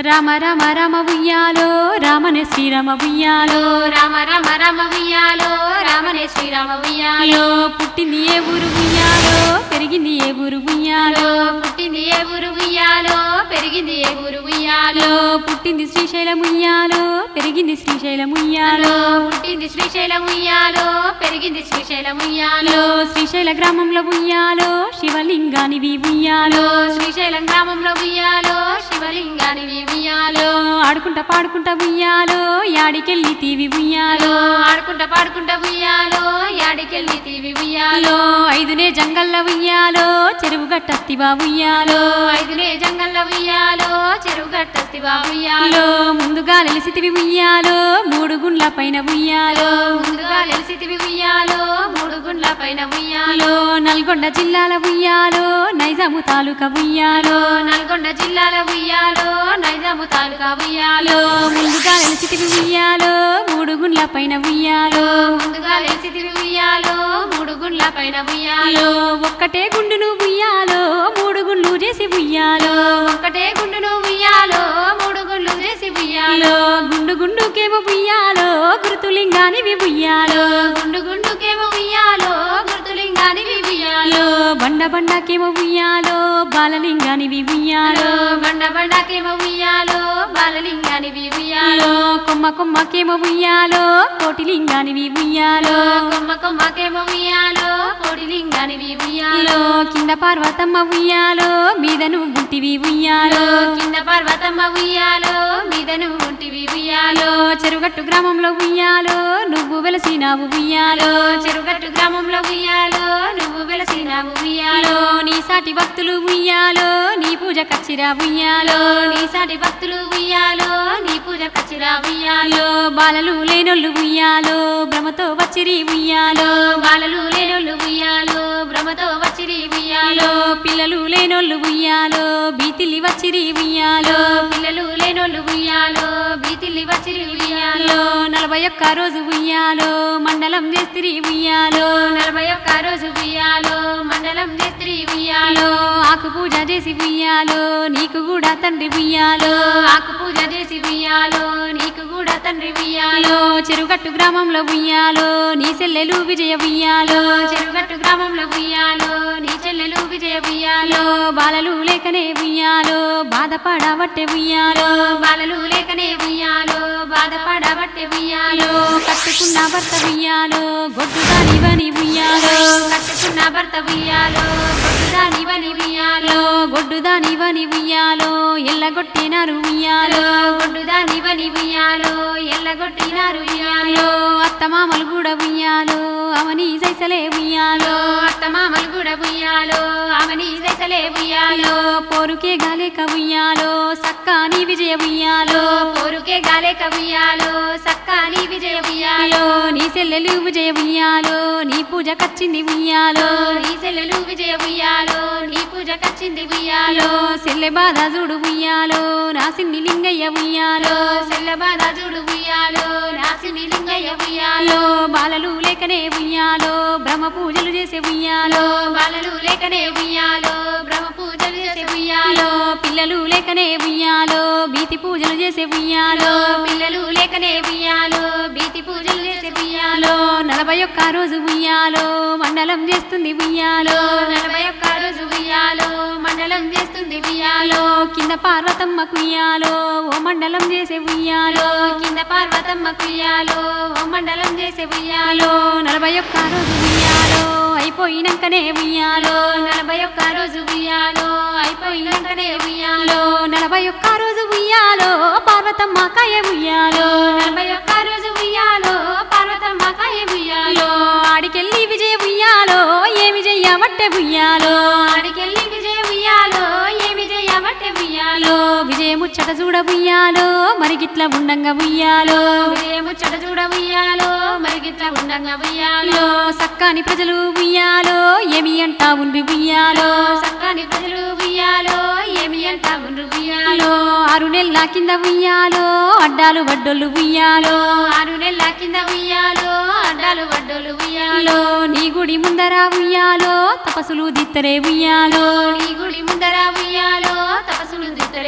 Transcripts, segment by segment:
రామ రామ రామ ఉయ్యాలో రామనే శ్రీరామ ఉయ్యాలో రామ రామ రామ ఉయ్యాలో రామనే శ్రీరామ ఉయ్యాలో లో పుట్టింది ఏ ఊరు ఉయ్యాలో పెరిగింది ఏ ఊరు ఉయ్యాలో పుట్టింది ఏ ఊరు ఉయ్యాలో పెరిగింది ఏ ఊరు ఉయ్యాలో లో పుట్టింది శ్రీశైలం ఉయ్యాలో పెరిగింది శ్రీశైలం ఉయ్యాలో పుట్టింది శ్రీశైలం ఉయ్యాలో పెరిగింది శ్రీశైలం ఉయ్యాలో లో శ్రీశైల గ్రామంలో ఉయ్యాలో శివలింగానివి ఉయ్యాలో శ్రీశైలం గ్రామంలో ఉయ్యాలో శివలింగానివి ఉయ్యాలో లో ఆడుకుంటా పాడుకుంటా ఉయ్యాలో యాడికెళ్ళి తీవి ఉయ్యాలో ఆడుకుంటా పాడుకుంటా ఉయ్యాలో యాడికెళ్ళి తీవి ఉయ్యాలో లో ఐదునే జంగల్ల ఉయ్యాలో చెరువు గట్టస్తివా ఉయ్యాలో ఐదులే జంగల్ల ఉయ్యాలో చెరువు గట్టస్తివా ఉయ్యాలో లో ముందుగా నిలిసితివి ఉయ్యాలో మూడు గుండ్ల పైన ఉయ్యాలో ముందుగా తెలిసితివి ఉయ్యాలో మూడు గుండ్ల పైన ఉయ్యాలో లో నల్గొండ జిల్లాల ఉయ్యాలో నైజాము తాలూకా ఉయ్యాలో నల్గొండ జిల్లాల ఉయ్యాలో నైజాము తాలూకా ఉయ్యాలో లో ముందుగా నిలిసితివి ఉయ్యాలో మూడు గుండ్ల పైన ఉయ్యాలో ముందుగా తెలిసితివి ఉయ్యాలో మూడు గుండ్ల పైన ఉయ్యాలో లో ఒక్కటే గుండును ఉయ్యాలో మూడు గుండ్లు చేసి ఉయ్యాలో ఒక్కటే గుండును ఉయ్యాలో మూడు గుండ్లు చేసి ఉయ్యాలో లో గుండు గుండుకేమో ఉయ్యాలో గురుతులింగానివి ఉయ్యాలో గుండు గుండుకేమో ఉయ్యాలో గుర్తులింగానివి ఉయ్యాలో లో బండ బండకేమో ఉయ్యాలో బాలలింగానివి ఉయ్యాలో బండ బండకేమో ఉయ్యాలో బాలలింగానివి ఉయ్యాలో లో కొమ్మ కొమ్మకేమో ఉయ్యాలో కోటిలింగానివి ఉయ్యాలో కొమ్మ కొమ్మకేమో ఉయ్యాలో కోడిలింగానివి ఉయ్యాలో లో కింద పార్వతమ్మ ఉయ్యాలో మీదను గుంటివి ఉయ్యాలో కింద పర్వతమ్మ ఉయ్యాలో మీదను ఉంటివి ఉయ్యాలో లో చెరుగట్టు గ్రామంలో ఉయ్యాలో నువ్వు వెలసినావు ఉయ్యాలో చెరుగట్టు గ్రామంలో ఉయ్యాలో నువ్వు వెలసినావు ఉయ్యాలో లో నీ సాటి భక్తులు ఉయ్యాలో నీ పూజ కచ్చిరా ఉయ్యాలో నీ సాటి భక్తులు ఉయ్యాలో నీ పూజ కచ్చిరా ఉయ్యాలో లో బాలలు లేనొల్లు ఉయ్యాలో భ్రమతో వచ్చిరి ఉయ్యాలో బాలలు లేనోళ్ళు ఉయ్యాలో భ్రమతో వచ్చిరి ఉయ్యాలో లో పిల్లలు లేనొల్లు ఉయ్యాలో బీతిలి వచ్చిరి ఉయ్యాలో పిల్లలు లేనోళ్ళు ఉయ్యాలో బీతిల్లి వచ్చిరి ఉయ్యాలో లో నలభై ఒక్క రోజు ఉయ్యాలో మండలం చేస్తిరి ఉయ్యాలో నలభై ఒక్క రోజు ఉయ్యాలో మండలం చేస్త్రి ఉయ్యాలో లో ఆకు పూజ చేసి ఉయ్యాలో నీకు కూడా తండ్రి ఉయ్యాలో ఆకు పూజ చేసి ఉయ్యాలో నీకు కూడా తండ్రి ఉయ్యాలో లో చెరుగట్టు గ్రామంలో ఉయ్యాలో నీ సెల్లెలు విజయ ఉయ్యాలో చెరుగట్టు గ్రామంలో ఉయ్యాలో నీ చెల్లెలు విజయ ఉయ్యాలో లో బాలలు లేకనే ఉయ్యాలో బాధపడబట్టే ఉయ్యాలో బాలలు లేకనే ఉయ్యాలో బాధపడబట్టే ఉయ్యాలో లో కట్టుకున్న భర్త ఉయ్యాలో గొడ్డు దానివని ఉయ్యాలో కట్టుకున్న భర్త ఉయ్యాలో కొట్టుదానివని ఉయ్యాలో లో గొడ్డు దానివని ఉయ్యాలో ఎల్లగొట్టినారు ఉయ్యాలో కొట్టుదానివని ఉయ్యాలో ఎల్లగొట్టినారు ఉయ్యాలో లో అత్తమామలు కూడా ఉయ్యాలో అవని సైసలే ఉయ్యాలో అత్తమామలు కూడా ఉయ్యాలో ఆమెని దశలే ఉయ్యాలో లో పోరుకే గాలేక ఉయ్యాలో సక్కాని విజయ ఉయ్యాలో పోరుకే గాలేక ఉయ్యాలో సక్కాని విజయ ఉయ్యాలో లో నీ సెల్లెలు విజయ ఉయ్యాలో నీ పూజ కచ్చింది ఉయ్యాలో నీ సెల్లెలు విజయ ఉయ్యాలో నీ పూజ కచ్చింది ఉయ్యాలో లో సెల్లె బాధ చూడు ఉయ్యాలో నా సిన్ని లింగయ్య ఉయ్యాలో సెల్ల బాధ చూడు ఉయ్యాలో నాసిని లింగయ్య ఉయ్యాలో లో బాలలు లేకనే ఉయ్యాలో బ్రహ్మ పూజలు చేసే ఉయ్యాలో బాలలు లేకనే ఉయ్యాలో బ్రహ్మ పూజలు చేసే ఉయ్యాలో లో పిల్లలు లేకనే ఉయ్యాలో బీతి పూజలు చేసే ఉయ్యాలో పిల్లలు లేకనే ఉయ్యాలో బీతి పూజలు చేసే ఉయ్యాలో లో నలభై ఒక్క రోజు ఉయ్యాలో మండలం చేస్తుంది ఉయ్యాలో నలభై ఒక్క రోజు ఉయ్యాలో మండలం చేస్తుంది ఉయ్యాలో లో కింద పార్వతమ్మ కుయ్యాలో ఓ మండలం చేసే ఉయ్యాలో కింద పార్వతమ్మ కుయ్యాలో ఓ మండలం చేసే ఉయ్యాలో లో నలభై ఒక్క రోజు ఉయ్యాలో అయిపోయినాకనే ఉయ్యాలో నలభై ఒక్క రోజు ఉయ్యాలో అయిపోయినాకనే ఉయ్యాలో లో నలభై ఒక్క రోజు ఉయ్యాలో పార్వతమ్మ కాయ ఉయ్యాలో నలభై ఒక్క రోజు ఉయ్యాలో పార్వతమ్మ కాయ ఉయ్యాలో లో ఆడికెళ్ళి విజయ ఉయ్యాలో ఏ విజయ వట్టె ఉయ్యాలో ఆడికెళ్ళి విజయ ఉయ్యాలో ఏమి చేయబట్టే ఉయ్యాలో లో విజయ ముచ్చట చూడ ఉయ్యాలో మరిగిట్ల ఉండంగా ఉయ్యాలో ముచ్చట చూడ ఉయ్యాలో మరిగిట్ల ఉండంగా ఉయ్యాలో లో సక్కాని ప్రజలు ఉయ్యాలో ఏమి అంటా ఉండి ఉయ్యాలో సక్కాని ప్రజలు ఉయ్యాలో ఏమి అంటా ఉండ్రు ఉయ్యాలో లో ఆరు నెలల కింద ఉయ్యాలో అడ్డాలు వడ్డోళ్ళు ఉయ్యాలో ఆరు నెలల కింద ఉయ్యాలో అడ్డాలు వడ్డోలు ఉయ్యాలో లో నీ గుడి ముందర ఉయ్యాలో తపసులు దిత్తరే ఉయ్యాలో నీ గుడి ముందర ఉయ్యాలో తపస్సులు దిద్దరే ఉయ్యాలో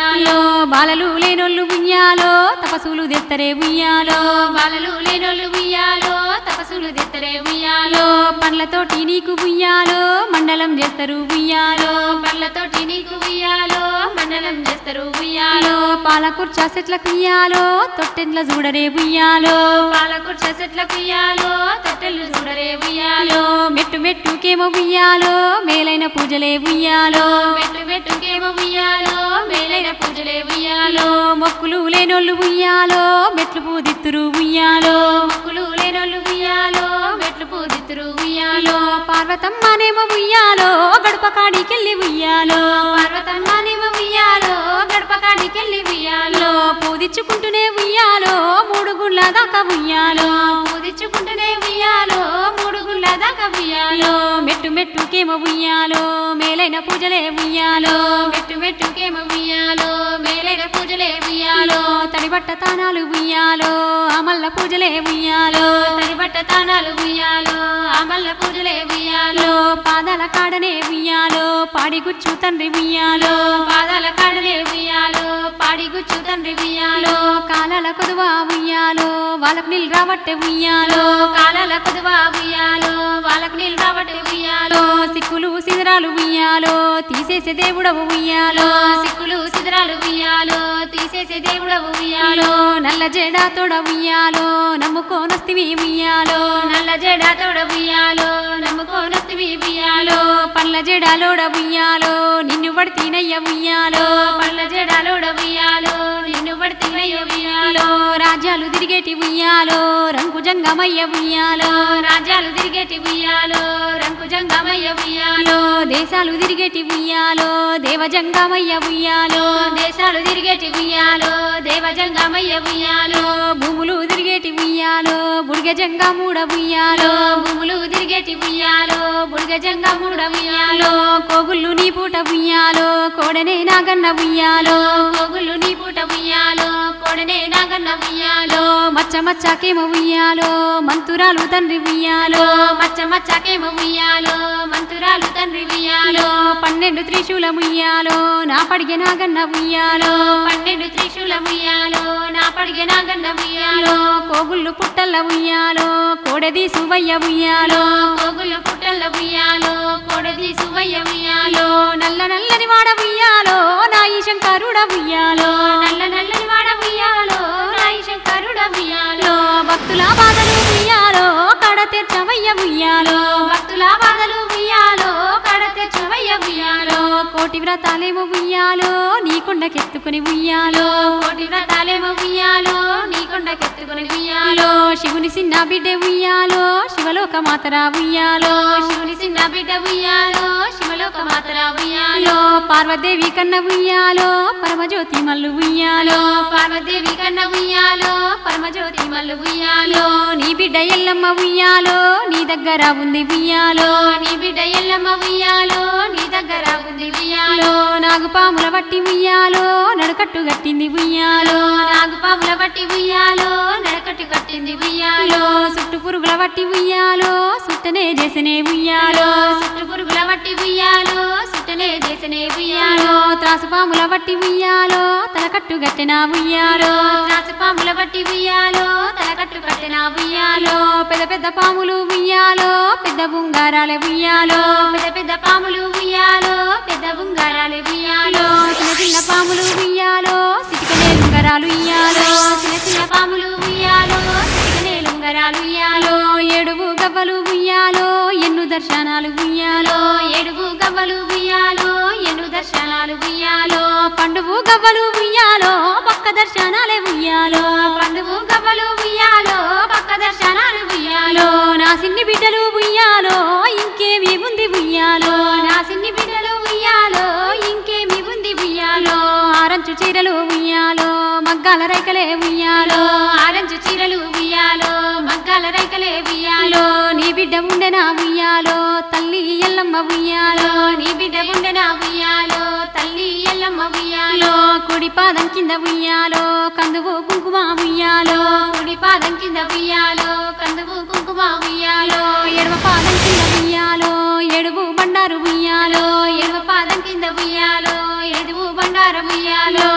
ఉయ్యాలో బాలలు లేనోళ్ళు ఉయ్యాలో తపసులు తెత్తరే ఉయ్యాలో బాలలు లేనోళ్ళు ఉయ్యాలో తపసులు దిత్తరే ఉయ్యాలో పండ్లతోటి నీకు ఉయ్యాలో మండలం చేస్తారు ఉయ్యాలో పళ్ళతోటి నీకు ఉయ్యాలో మండలం చేస్తారు ఉయ్యాలో పాలకూర్చ చెట్లకు ఉయ్యాలో తొట్టెంట్ల చూడరే ఉయ్యాలో పాలకుర్చ చెట్లకు ఉయ్యాలో తొట్టెలు చూడరే ఉయ్యాలో మెట్టు మెట్టుకేమో ఉయ్యాలో మేలైన పూజలే ఉయ్యాలో మెట్టు మెట్టుకేమో ఉయ్యాలో మేలైన పూజలే ఉయ్యాలో మొక్కులు లేనోళ్ళు ఉయ్యాలో మెట్లు పూదిత్తురు ఉయ్యాలో మొక్కులు లేనోళ్ళు ఉయ్యాలో మెట్లు పూజిత్తురు ఉయ్యాలో పార్వతమ్మనేమో ఉయ్యాలో గడప కాడికెళ్ళి ఉయ్యాలో పర్వతమ్మానేమో ఉయ్యాలో గడప కాడికెళ్ళి ఉయ్యాలో పూదిచ్చుకుంటూనే ఉయ్యాలో మూడు గుళ్ళ దాకా ఉయ్యాలో పూజించుకుంటూనే ఉయ్యాలో మూడు గుళ్ళ దాకా ఉయ్యాలో మెట్టు మెట్టుకేమో ఉయ్యాలో మేలైన పూజలే ఉయ్యాలో మెట్టు మెట్టుకేమో ఉయ్యాలో మేలైన పూజలే ఉయ్యాలో తడిబట్ట తానాలు ఉయ్యాలో అమల్ల పూజలే ఉయ్యాలో తడిబట్ట తానాలు ఉయ్యాలో అమల్ల పూజలే ఉయ్యాలో పాదాల కాడనే ఉయ్యాలో పాడిగుచ్చు తండ్రి ఉయ్యాలో పాదాల కాడలే ఉయ్యాలో పాడి గుచ్చు తండ్రి ఉయ్యాలో కాలాల కొదువా ఉయ్యాలో వాళ్ళకు నీళ్ళు రావట్టే ఉయ్యాలో కాలాల కుదువా ఉయ్యాలో వాళ్ళకు నీళ్ళు రాబట్టి ఉయ్యాలో సిక్కులు సిదరాలు ఉయ్యాలో తీసేసే దేవుడవు ఉయ్యాలో సిక్కులు సిదరాలు ఉయ్యాలో తీసేసే దేవుడవు ఉయ్యాలో నల్ల జెడా తోడ ఉయ్యాలో నమ్ముకోనొస్తివి ఉయ్యాలో నల్ల జడ తోడ ఉయ్యాలో నమ్ముకోనొస్తివి ఉయ్యాలో పళ్ళ జెడాలోడ ఉయ్యాలో నిన్ను పడితేనయ్య ఉయ్యాలో పళ్ళ జడాలోడ ఉయ్యాలో నిన్ను పడితేనయ్య ఉయ్యాలో రాజ్యాలు తిరిగేటి ఉయ్యాలో రంగు జంగమయ్య ఉయ్యాలో రాజ్యాలు తిరిగేటి ఉయ్యాలో రంకు జంగమయ్య ఉయ్యాలో దేశాలు తిరిగేటి ఉయ్యాలో దేవజంగమయ్య ఉయ్యాలో దేశాలు తిరిగేటి ఉయ్యాలో దేవ జంగమయ్య ఉయ్యాలో భూములు తిరిగేటి ఉయ్యాలో బుడిగ జంగమూడ ఉయ్యాలో భూములు తిరిగేటి ఉయ్యాలో బుడిగ జంగముడ ఉయ్యాలో కోగుళ్ళు నీ పూట ఉయ్యాలో కోడనే నాగన్న ఉయ్యాలో కోగుళ్ళు నీ పూట ఉయ్యాలో కొడనే నాగన్న ఉయ్యాలో మచ్చ మచ్చకేమో ఉయ్యాలో మంతురాలు తండ్రి ఉయ్యాలో మచ్చ మచ్చకేమో ఉయ్యాలో మంతురాలు తండ్రి ఉయ్యాలో పన్నెండు త్రిశూలం ఉయ్యాలో నా పడిగె నాగన్న ఉయ్యాలో పన్నెండు త్రిశూలం ఉయ్యాలో నా పడిగే నాగన్న ఉయ్యాలో కోగుళ్ళు పుట్టల్ల ఉయ్యాలో కోడెది సువయ్య ఉయ్యాలో కోగుళ్ళు పుట్టల్ల ఉయ్యాలో కొడది సువయ్య ఉయ్యాలో నల్ల నల్లని వాడ ఉయ్యాలో నా ఈ శంకరుడ ఉయ్యాలో నల్ల నల్లని వాడ ఉయ్యాలో నాయి శంకరుడ ఉయ్యాలో భక్తుల బాధలు ఉయ్యాలో కడ తెచ్చవయ్య ఉయ్యాలో భక్తుల బాధలు ఉయ్యాలో కడతే చువయ్య ఉయ్యాలో కోటి వ్రతాలేమో ఉయ్యాలో నీ కొండకెత్తుకుని ఉయ్యాలో కోటి వ్రతాలేమో ఉయ్యాలో నీ కొండకెత్తుకుని ఉయ్యాలో శివుని చిన్న బిడ్డ ఉయ్యాలో శివలోక మాతరా ఉయ్యాలో శివుని చిన్న బిడ్డ ఉయ్యాలో శివలోక మాతరా ఉయ్యాలో పార్వదేవి కన్న ఉయ్యాలో పరమజ్యోతి మల్లు ఉయ్యాలో పార్వదేవి కన్న ఉయ్యాలో పరమజ్యోతి మల్లు ఉయ్యాలో నీ బిడ్డ ఎల్లమ్మ ఉయ్యాలో నీ దగ్గర ఉంది ఉయ్యాలో నీ బిడ్డ ఎల్లమ్మ ఉయ్యాలో నీ దగ్గర ఉంది ఉయ్యాలో నాగు పాముల వట్టి ఉయ్యాలో నడుకట్టు గట్టింది ఉయ్యాలో నాగు పాముల బట్టి ఉయ్యాలో నడకట్టు కట్టింది ఉయ్యాలో చుట్టు పురుగుల వట్టి ఉయ్యాలో సుట్టనే చేసనే ఉయ్యాలో చుట్టు పురుగుల బట్టి ఉయ్యాలో సుట్టనే చేసనే ఉయ్యాలో త్రాసు పాముల వట్టి ఉయ్యాలో తలకట్టు గట్టిన ఉయ్యాలో పాముల బట్టి ఉయ్యాలో తలకట్టు కట్టిన ఉయ్యాలో పెద్ద పెద్ద పాములు ఉయ్యాలో పెద్ద బుంగారాలే ఉయ్యాలో పెద్ద పెద్ద పాములు ఉయ్యాలో పెద్ద బుంగారాలు ఉయ్యాలో చిన్న చిన్న పాములు ఉయ్యాలో సిటికనే లుంగరాలు ఉయ్యాలో చిన్న చిన్న పాములు ఉయ్యాలో చిటికనే లుంగరాలు ఉయ్యాలో ఏడుగు గవ్వలు ఉయ్యాలో ఎన్ను దర్శనాలు ఉయ్యాలో ఏడుగు గవ్వలు ఉయ్యాలో ఎన్ను దర్శనాలు ఉయ్యాలో పండువు గవ్వలు ఉయ్యాలో పక్క దర్శనాలే ఉయ్యాలో పండుగు గవ్వలు ఉయ్యాలో పక్క దర్శనాలు ఉయ్యాలో నా సిన్ని బిడ్డలు ఉయ్యాలో ఇంకేమి ఉంది ఉయ్యాలో నా సిన్ని బిడ్డలు ఉయ్యాలో ఇంకేమి ఉంది ఉయ్యాలో ఆరంచు చీరలు ఉయ్యాలో మగ్గాల రైకలే ఉయ్యాలో ఆరెంజ్ చీరలు ఉయ్యాలో మగ్గాల రైకలే ఉయ్యాలో నీ బిడ్డ ఉండెనా ఉయ్యాలో తల్లి ఎల్లమ్మ ఉయ్యాలో నీ బిడ్డ గుండెన ఉయ్యాలో తల్లి ఎల్లమ్మ ఉయ్యాలో కుడి పాదం కింద ఉయ్యాలో కందువు కుంకుమ ఉయ్యాలో కుడి పాదం కింద ఉయ్యాలో కందువు కుంకుమ ఉయ్యాలో ఎడమ పాదం కింద ఉయ్యాలో ఎడుగు బండారు ఉయ్యాలో ఎడమ పాదం కింద ఉయ్యాలో ఎదువు బండారం ఉయ్యాలో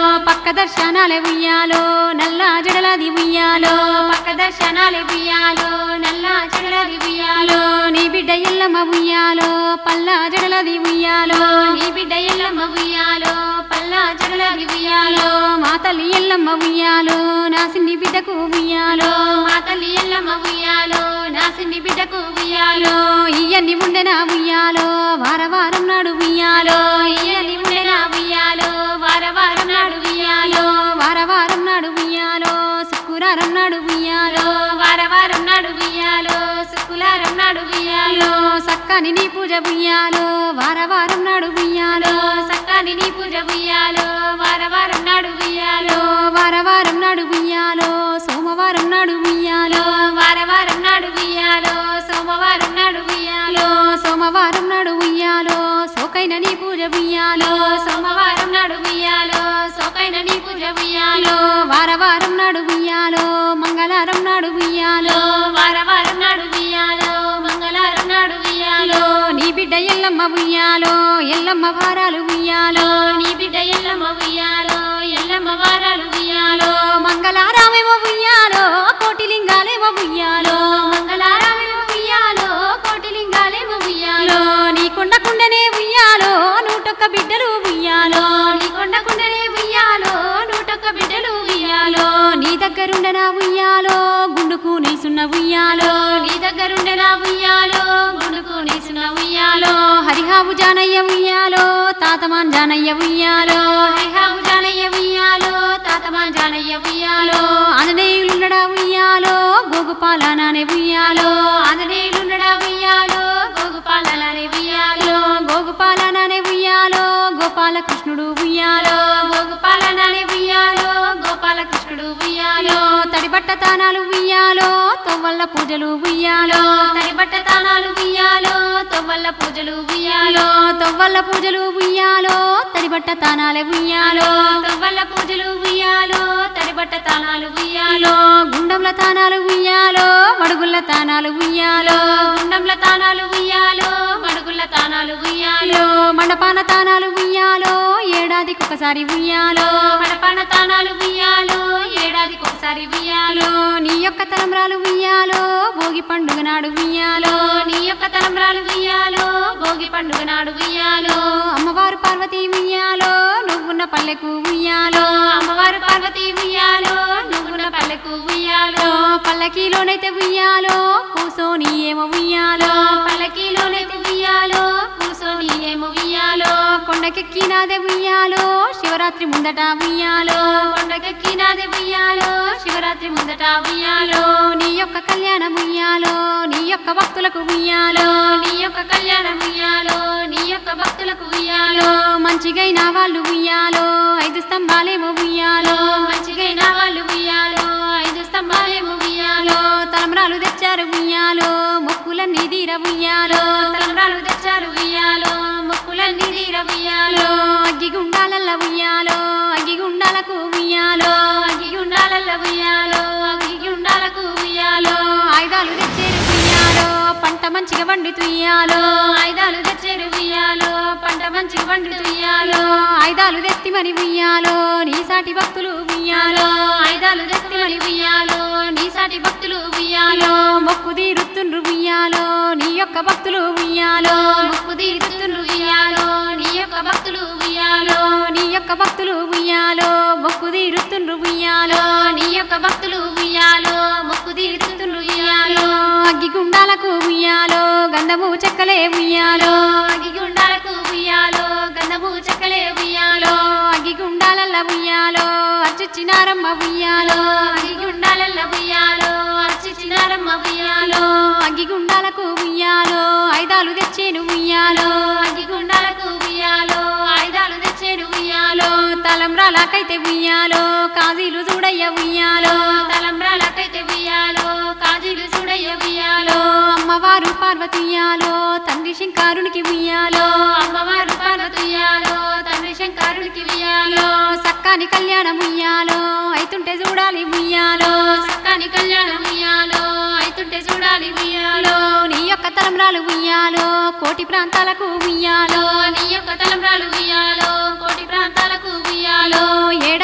పక్క దర్శనాలే ఉయ్యాలో నల్ల జడలది ఉయ్యాలో పక్క దర్శనాలే ఉయ్యాలో నల్ల చెడలది ఉయ్యాలో నీ బిడ్డ ఎల్లమ్మ ఉయ్యాలో పల్ల జడలది ఉయ్యాలో నీ బిడ్డ ఎల్లమ్మ ఉయ్యాలో పల్లా చెడలది ఉయ్యాలో మా తల్లి ఎల్లమ్మ ఉయ్యాలో నా సిన్ని బిడ్డకు ఉయ్యాలో మా తల్లి ఎల్లమ్మ ఉయ్యాలో నా సిన్ని బిడ్డకు ఉయ్యాలో ఇయ్యన్ని ఉండెనా ఉయ్యాలో వార వారం నాడు ఉయ్యాలో ఇయ్యని ఉండెనా ఉయ్యాలో వార వారం నాడు ఉయ్యాలో వార వారం నాడు ఉయ్యాలో శుక్రవారం నాడు ఉయ్యాలో వార వారం నాడు ఉయ్యాలో శుక్రవారం నాడు ఉయ్యాలో సక్కని నీ పూజ ఉయ్యాలో వార వారం నాడు ఉయ్యాలో సక్కాని నీ పూజ ఉయ్యాలో వార వారం నాడు ఉయ్యాలో వార వారం నాడు ఉయ్యాలో సోమవారం నాడు ఉయ్యాలో వార వారం నాడు ఉయ్యాలో సోమవారం నాడు ఉయ్యాలో సోమవారం నాడు ఉయ్యాలో సోకైన నీ పూజ ఉయ్యాలో సోమవారం నాడు ఉయ్యాలో సోకైన నీ పూజ ఉయ్యాలో వార వారం నాడు ఉయ్యాలో మంగళవారం నాడు ఉయ్యాలో వార వారం నాడు ఉయ్యాలో మంగళవారం నాడు ఉయ్యాలో నీ బిడ్డ ఎల్లమ్మ ఉయ్యాలో ఎల్లమ్మ వారాలు ఉయ్యాలో నీ బిడ్డ ఎల్లమ్మ ఉయ్యాలో ఎల్లమ్మ వారాలు ఉయ్యాలో మంగళారామేమో ఉయ్యాలో కోటిలింగాలేమో ఉయ్యాలో మంగళారామేమో ఉయ్యాలో కోటిలింగాలేమో ఉయ్యాలో నీ కొండ కుండనే ఉయ్యాలో నూటొక్క బిడ్డలు ఉయ్యాలో నీ కొండ కుండనే ఉయ్యాలో నూటొక్క బిడ్డలు ఉయ్యాలో నీ దగ్గరుండనా ఉయ్యాలో గుండుకు నీసున్న ఉయ్యాలో నీ దగ్గరుండెనా ఉయ్యాలో గుండుకు నీసిన ఉయ్యాలో హరిహావు జానయ్య ఉయ్యాలో తాతమాన్ జానయ్య ఉయ్యాలో హైహావు జానయ్య ఉయ్యాలో తాతమాన్ జానయ్య ఉయ్యాలో ఆంజనేయులుండడా ఉయ్యాలో గోగుపాలనానే ఉయ్యాలో ఆంజనేయులుండడా ఉయ్యాలో గోగుపాలనే ఉయ్యాలో గోగుపాలనానే ఉయ్యాలో గోపాలకృష్ణుడు ఉయ్యాలో గోగుపాలనే ఉయ్యాలో గోపాలకృష్ణుడు ఉయ్యాలో తడిబట్ట తానాలు ఉయ్యాలో తొవ్వల్ల పూజలు ఉయ్యాలో తడిబట్ట తానాలు ఉయ్యాలో తొవ్వల్ల పూజలు ఉయ్యాలో తొవ్వల్ల పూజలు ఉయ్యాలో తడిబట్ట తానాలే ఉయ్యాలో తొవ్వల్ల పూజలు ఉయ్యాలో తడిబట్ట తానాలు ఉయ్యాలో గుండంల తానాలు ఉయ్యాలో మడుగుల్ల తానాలు ఉయ్యాలో గుండంల తానాలు ఉయ్యాలో మడుగుల తానాలు ఉయ్యాలో మండపాన తానాలు ఉయ్యాలో ఏడాదికి ఒకసారి ఉయ్యాలో మడపాన తానాలు ఉయ్యాలో ఏడాదికి ఒకసారి ఉయ్యాలో నీ యొక్క తలంబ్రాలు ఉయ్యాలో భోగి పండుగ నాడు ఉయ్యాలో నీ యొక్క తలంబ్రాలు ఉయ్యాలో భోగి పండుగ నాడు ఉయ్యాలో అమ్మవారు పార్వతి ఉయ్యాలో నువ్వున్న పల్లెకు ఉయ్యాలో అమ్మవారు పార్వతి ఉయ్యాలో నువ్వున్న పల్లెకు ఉయ్యాలో పల్లకీలోనైతే ఉయ్యాలో కూసోని ఏమో ఉయ్యాలో పల్లకీలోనైతే ఉయ్యాలో కూసోని ఏమో ఉయ్యాలో కొండకెక్కినాదే ఉయ్యాలో శివరాత్రి ముందట ఉయ్యాలో కొండకెక్కినాది ఉయ్యాలో శివరాత్రి ముందట ఉయ్యాలో నీ యొక్క కళ్యాణం ఉయ్యాలో నీ యొక్క భక్తులకు ఉయ్యాలో నీ యొక్క కళ్యాణం ఉయ్యాలో నీ యొక్క భక్తులకు ఉయ్యాలో మంచిగైన వాళ్ళు ఉయ్యాలో ఐదు స్తంభాలేమో ఉయ్యాలో మంచిగైన వాళ్ళు ఉయ్యాలో ఐదు స్తంభాలేమో ఉయ్యాలో తలంబ్రాలు తెచ్చారు ఉయ్యాలో మొక్కులన్నీ తీర ఉయ్యాలో తలంబ్రాలు తెచ్చారు ఉయ్యాలో మొక్కులన్నీ తీర ఉయ్యాలో అగ్గి గుండాలల్ల ఉయ్యాలో అగ్గి గుండాలకు ఉయ్యాలో అగ్గి గుండాలల్ల ఉయ్యాలో అగ్గి గుండాలకు ఉయ్యాలో ఆయుధాలు తెచ్చారు ఉయ్యాలో పంట మంచిగా వండి తుయ్యాలో ఆయుధాలు తెచ్చారు ఉయ్యాలో పంట మంచిగా పండు ఉయ్యాలో ఆయుధాలు తెత్తి మరి ఉయ్యాలో నీ సాటి భక్తులు ఉయ్యాలో ఆయుధాలు తెస్తే మరి ఉయ్యాలో నీ సాటి భక్తులు ఉయ్యాలో మొక్కు తీరుతుండ్రు ఉయ్యాలో నీ యొక్క భక్తులు ఉయ్యాలో ముక్కు తీరుతుండ్రు ఉయ్యాలో నీ యొక్క భక్తులు ఉయ్యాలో నీ యొక్క భక్తులు ఉయ్యాలో మొక్కు తీరుతుండ్రు ఉయ్యాలో నీ యొక్క భక్తులు ఉయ్యాలో ముక్కు తీరుతుండ్రు ఉయ్యాలో అగ్గి గుండాలకు ఉయ్యాలో గంధము చెక్కలే ఉయ్యాలో అగ్గి గుండాలకు ఉయ్యాలో గంధము చెక్కలే ఉయ్యాలో అగ్గి గుండాలల్ల ఉయ్యాలో అర్చిచ్చినారమ్మ ఉయ్యాలో అగ్గి గుండాలల్ల ఉయ్యాలో అర్చించినారమ్మ ఉయ్యాలో అగ్గి గుండాలకు ఉయ్యాలో ఐదాలు తెచ్చేను ఉయ్యాలో అగ్గి గుండాలకు ఉయ్యాలో ఆయుధాలు తెచ్చేడు ఉయ్యాలో తలంబ్రాలకైతే ఉయ్యాలో కాజీలు చూడయ్య ఉయ్యాలో తలంబ్రాలకైతే ఉయ్యాలో కాజీలు చూడయ్య ఉయ్యాలో అమ్మవారు పార్వతి ఉయ్యాలో తండ్రి శంకారునికి ఉయ్యాలో అమ్మవారు పార్వతి ఉయ్యాలో తండ్రి శంకరుడికి ఉయ్యాలో సక్కాని కళ్యాణం ఉయ్యాలో అయితుంటే చూడాలి ఉయ్యాలో సక్కాని కళ్యాణం ఉయ్యాలో అయితుంటే చూడాలి ఉయ్యాలో నీ యొక్క తలంబ్రాలు ఉయ్యాలో కోటి ప్రాంతాలకు ఉయ్యాలో నీ యొక్క తలంబ్రాలు ఉయ్యాలో కోటి ప్రాంతాలకు ఉయ్యాలో ఏడాది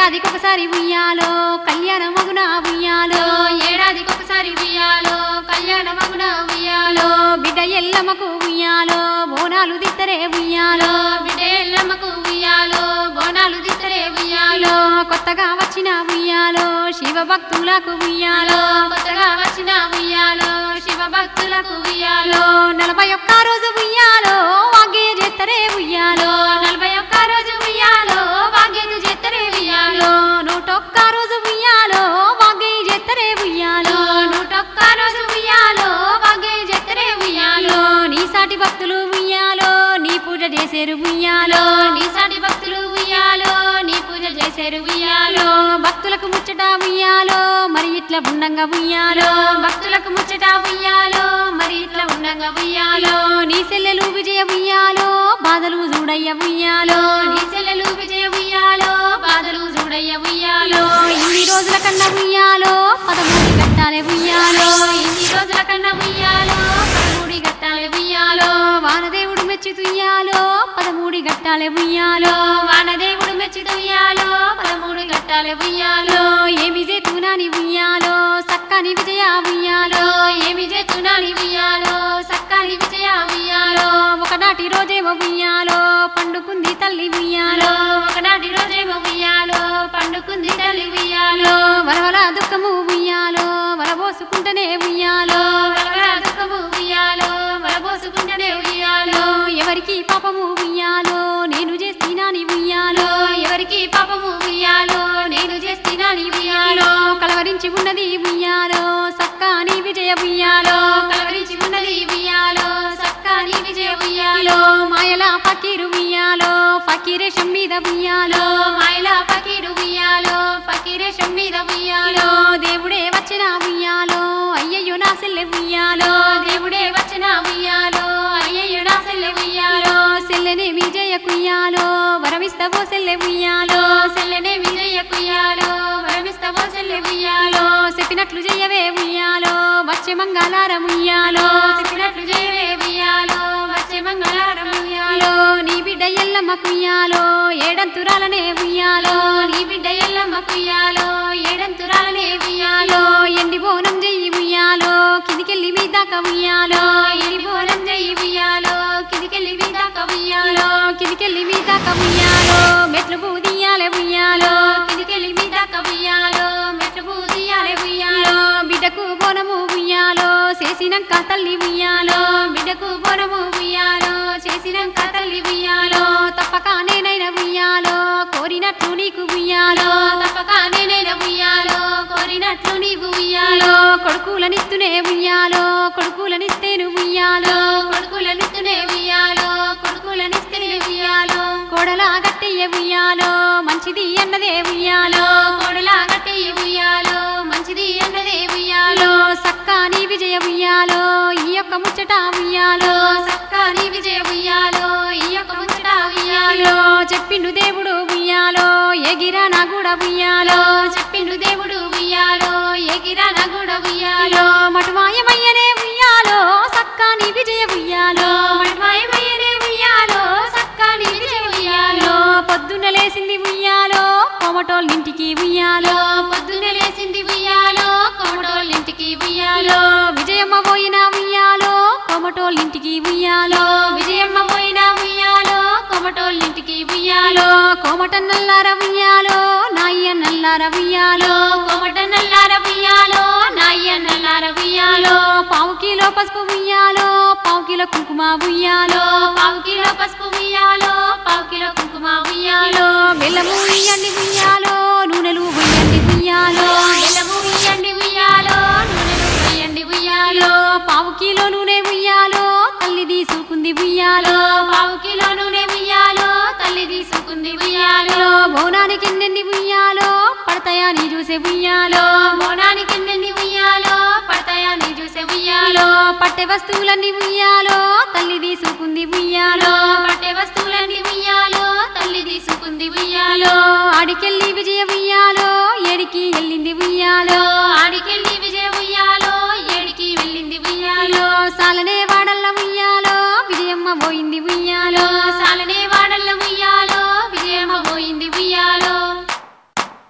ఏడాదికొకసారి ఉయ్యాలో కళ్యాణ మగున ఉయ్యాలో ఏడాదికి ఒకసారి ఉయ్యాలో కళ్యాణ మగున ఉయ్యాలో బిడ్డ ఎల్లమ్మకు ఉయ్యాలో బోనాలు దిత్తరే ఉయ్యాలో బిడ్డ ఎల్లమ్మకు ఉయ్యాలో బోనాలు దిద్దరే ఉయ్యాలో కొత్తగా వచ్చిన ఉయ్యాలో శివ భక్తులకు ఉయ్యాలో కొత్తగా వచ్చిన ఉయ్యాలో శివ భక్తులకు ఉయ్యాలో నలభై ఒక్క రోజు ఉయ్యాలో వాగే చేత్తరే ఉయ్యాలో నలభై ఒక్క రోజు ఉయ్యాలో వాగేదు చేత్తరే ఉయ్యాలో నూటొక్క రోజు ఉయ్యాలో వాగే చేత్తరే ఉయ్యాలో నూటొక్క రోజు ఉయ్యాలో వాగే చేత్తరే ఉయ్యాలో నీ సాటి భక్తులు ఉయ్యాలో నీ పూజ చేసేరు ఉయ్యాలో నీ సాటి భక్తులు ఉయ్యాలో నీ పూజ చేసేరు ఉయ్యాలో భక్తులకు ముచ్చట ఉయ్యాలో మరి ఇట్లా ఉండంగా ఉయ్యాలో భక్తులకు ముచ్చట ఉయ్యాలో మరి ఇట్లా ఉండంగా ఉయ్యాలో నీ సెల్లెలు విజయ ఉయ్యాలో బాధలు చూడయ్య ఉయ్యాలో నీ సెల్లెలు విజయ ఉయ్యాలో బాధలు చూడయ్య ఉయ్యాలో ఇన్ని రోజుల కన్నా ఉయ్యాలో పదమూడు గట్టాలే ఉయ్యాలో ఇన్ని రోజుల కన్నా ఉయ్యాలో పదమూడి గట్టాలే ఉయ్యాలో వానదేవుడు మెచ్చుతుయ్యాలో పదమూడు గట్టాలే ఉయ్యాలో వానదేవుడు మెచ్చుతుయ్యాలో పదమూడు గట్టాలే ఉయ్యాలో ఏమి చేతునాని ఉయ్యాలో సక్కని విజయ ఉయ్యాలో ఏమి చేతున్నాని ఉయ్యాలో సక్కాని విజయ ఉయ్యాలో ఒకనాటి రోజేమో ఉయ్యాలో పండుకుంది తల్లి ఉయ్యాలో ఒకనాటి రోజేమో ఉయ్యాలో పండుకుంది తల్లి ఉయ్యాలో వరవల దుఃఖము ఉయ్యాలో వరబోసుకుంటనే ఉయ్యాలో వలవల దుఃఖము ఉయ్యాలో వలబోసుకుంటనే ఉయ్యాలో ఎవరికి పాపము ఉయ్యాలో నేను చేసినాని ఉయ్యాలో ఎవరికి పాపము ఉయ్యాలో నేను చేస్తున్నాని ఉయ్యాలో కలవరించి ఉన్నది ఉయ్యాలో సక్కాని విజయ ఉయ్యాలో కలవరించి ఉన్నది ఉయ్యాలో సక్కాని విజయ ఉయ్యాలో మాయల ఫకీరు ఉయ్యాలో ఫకీరేశం మీద ఉయ్యాలో మాయల పకీరు ఉయ్యాలో పకీరేశం మీద ఉయ్యాలో దేవుడే వచ్చిన ఉయ్యాలో అయ్యయ్యో నా సెల్లె ఉయ్యాలో దేవుడే వచ్చిన ఉయ్యాలో అయ్యయ్యుడా సెల్లె ఉయ్యాలో సెల్లెనే విజయ కుయ్యాలో వరమిస్తవో సెల్లె ఉయ్యాలో సెల్లెనే విజయ కుయ్యాలో వరమిస్తవో సెల్లె ఉయ్యాలో చెప్పినట్లు చెయ్యవే ఉయ్యాలో వచ్చే మంగళారం ఉయ్యాలో చెప్పినట్లు జయవే ఉయ్యాలో వచ్చే మంగళవారం ఉయ్యాలో నీ బిడ్డ ఎల్లమ్మ కుయ్యాలో ఏడంతురాలనే ఉయ్యాలో నీ బిడ్డ ఎల్లమ్మ కుయ్యాలో ఏడంతురాలనే ఉయ్యాలో ఎండి బోనం చెయ్యి ఉయ్యాలో కిందికెళ్ళి మీ దాకా ఉయ్యాలో ఎలి బోరం జయి ఉయ్యాలో కిదికెళ్ళి వీదాక ఉయ్యాలో కిందికెళ్ళి మీ దాకా ఉయ్యాలో మెట్లు బూదియాలే ఉయ్యాలో కిదికెళ్ళి వీదాక ఉయ్యాలో మెట్లు పూదియాలే ఉయ్యాలో బిడ్డకు బోనము ఉయ్యాలో చేసినాక తల్లి ఉయ్యాలో బిడ్డకు బోనము ఉయ్యాలో చేసినాక తల్లి ఉయ్యాలో తప్పక నేనైనా ఉయ్యాలో కోరినట్లు నీకు ఉయ్యాలో తప్పక నేనైనా ఉయ్యాలో కోరినట్లు నీవు ఉయ్యాలో కొడుకులనిస్తునే ఉయ్యాలో కొడుకులనిస్తేను ఉయ్యాలో కొడుకులనిస్తూనే ఉయ్యాలో కొడుకులనిస్తేనే ఉయ్యాలో కోడలా గట్టెయ్య ఉయ్యాలో మంచిది అన్నదే ఉయ్యాలో కోడలా గట్టి ఉయ్యాలో మంచిది అన్నదే ఉయ్యాలో సక్కాని విజయ ఉయ్యాలో ఈ యొక్క ముచ్చట ఉయ్యాలో సక్కాని విజయ ఉయ్యాలో ఈ యొక్క ముచ్చట ఉయ్యాలో చెప్పిండు దేవుడు ఉయ్యాలో ఎగిరా నా కూడా ఉయ్యాలో చెప్పిండు దేవుడు ఉయ్యాలో ఎగిరా నగుడ ఉయ్యాలో మటుమాయమయ్యనే ఉయ్యాలో సక్కాని విజయ ఉయ్యాలో మఠమాయమయ్యనే ఉయ్యాలో సక్కాని విజయ ఉయ్యాలో పొద్దున్న లేసింది ఉయ్యాలో కోమటోళ్ళింటికి ఉయ్యాలో పొద్దున్న లేసింది ఉయ్యాలో కోమటోళ్ళింటికి ఉయ్యాలో విజయమ్మ పోయిన ఉయ్యాలో కోమటోళ్ళింటికి ఉయ్యాలో విజయమ్మ పోయిన ఉయ్యాలో కోమటోళ్ళింటికి ఉయ్యాలో కోమట నల్లార ఉయ్యాలో నాయ్య నల్లార ఉయ్యాలో కోమట నల్లార ఉయ్యాలో నాయ్య నల్లార ఉయ్యాలో పావు కిలో పసుపు ఉయ్యాలో పావు కిలో కుంకుమ ఉయ్యాలో పావు కిలో పసుపు ఉయ్యాలో పావు కిలో కుంకుమ ఉయ్యాలో బెల్లము ఉయ్యండి ఉయ్యాలో నూనెలు ఉయ్యండి ఉయ్యాలో బెల్లము ఉయ్యండి ఉయ్యాలో నూనెలు ఉయ్యండి ఉయ్యాలో పావు కిలో నూనె ఉయ్యాలో తల్లి తీసుకుంది ఉయ్యాలో పావు కిలో నూనె ఉయ్యాలో తల్లి తీసుకుంది ఉయ్యాలో బోనానికి ఎన్నెన్ని ఉయ్యాలో పడతాయా నీ చూసే ఉయ్యాలో బోనానికి ఎన్నెన్ని ఉయ్యాలో పడతాయా నీ చూసే ఉయ్యాలో పట్టె వస్తువులన్నీ ఉయ్యాలో తల్లి తీసుకుంది ఉయ్యాలో పట్టే వస్తువులన్నీ ఉయ్యాలో తల్లి తీసుకుంది ఉయ్యాలో ఆడికెళ్ళి విజయ ఉయ్యాలో ఏడికి వెళ్ళింది ఉయ్యాలో ఆడికెళ్ళి విజయ ఉయ్యాలో ఏడికి వెళ్ళింది ఉయ్యాలో సాలనే వాడల్ల ఉయ్యాలో విజయమ్మ పోయింది ఉయ్యాలో సాలనే వాడల్ల ఉయ్యాలో విజయమ్మ పోయింది ఉయ్యాలో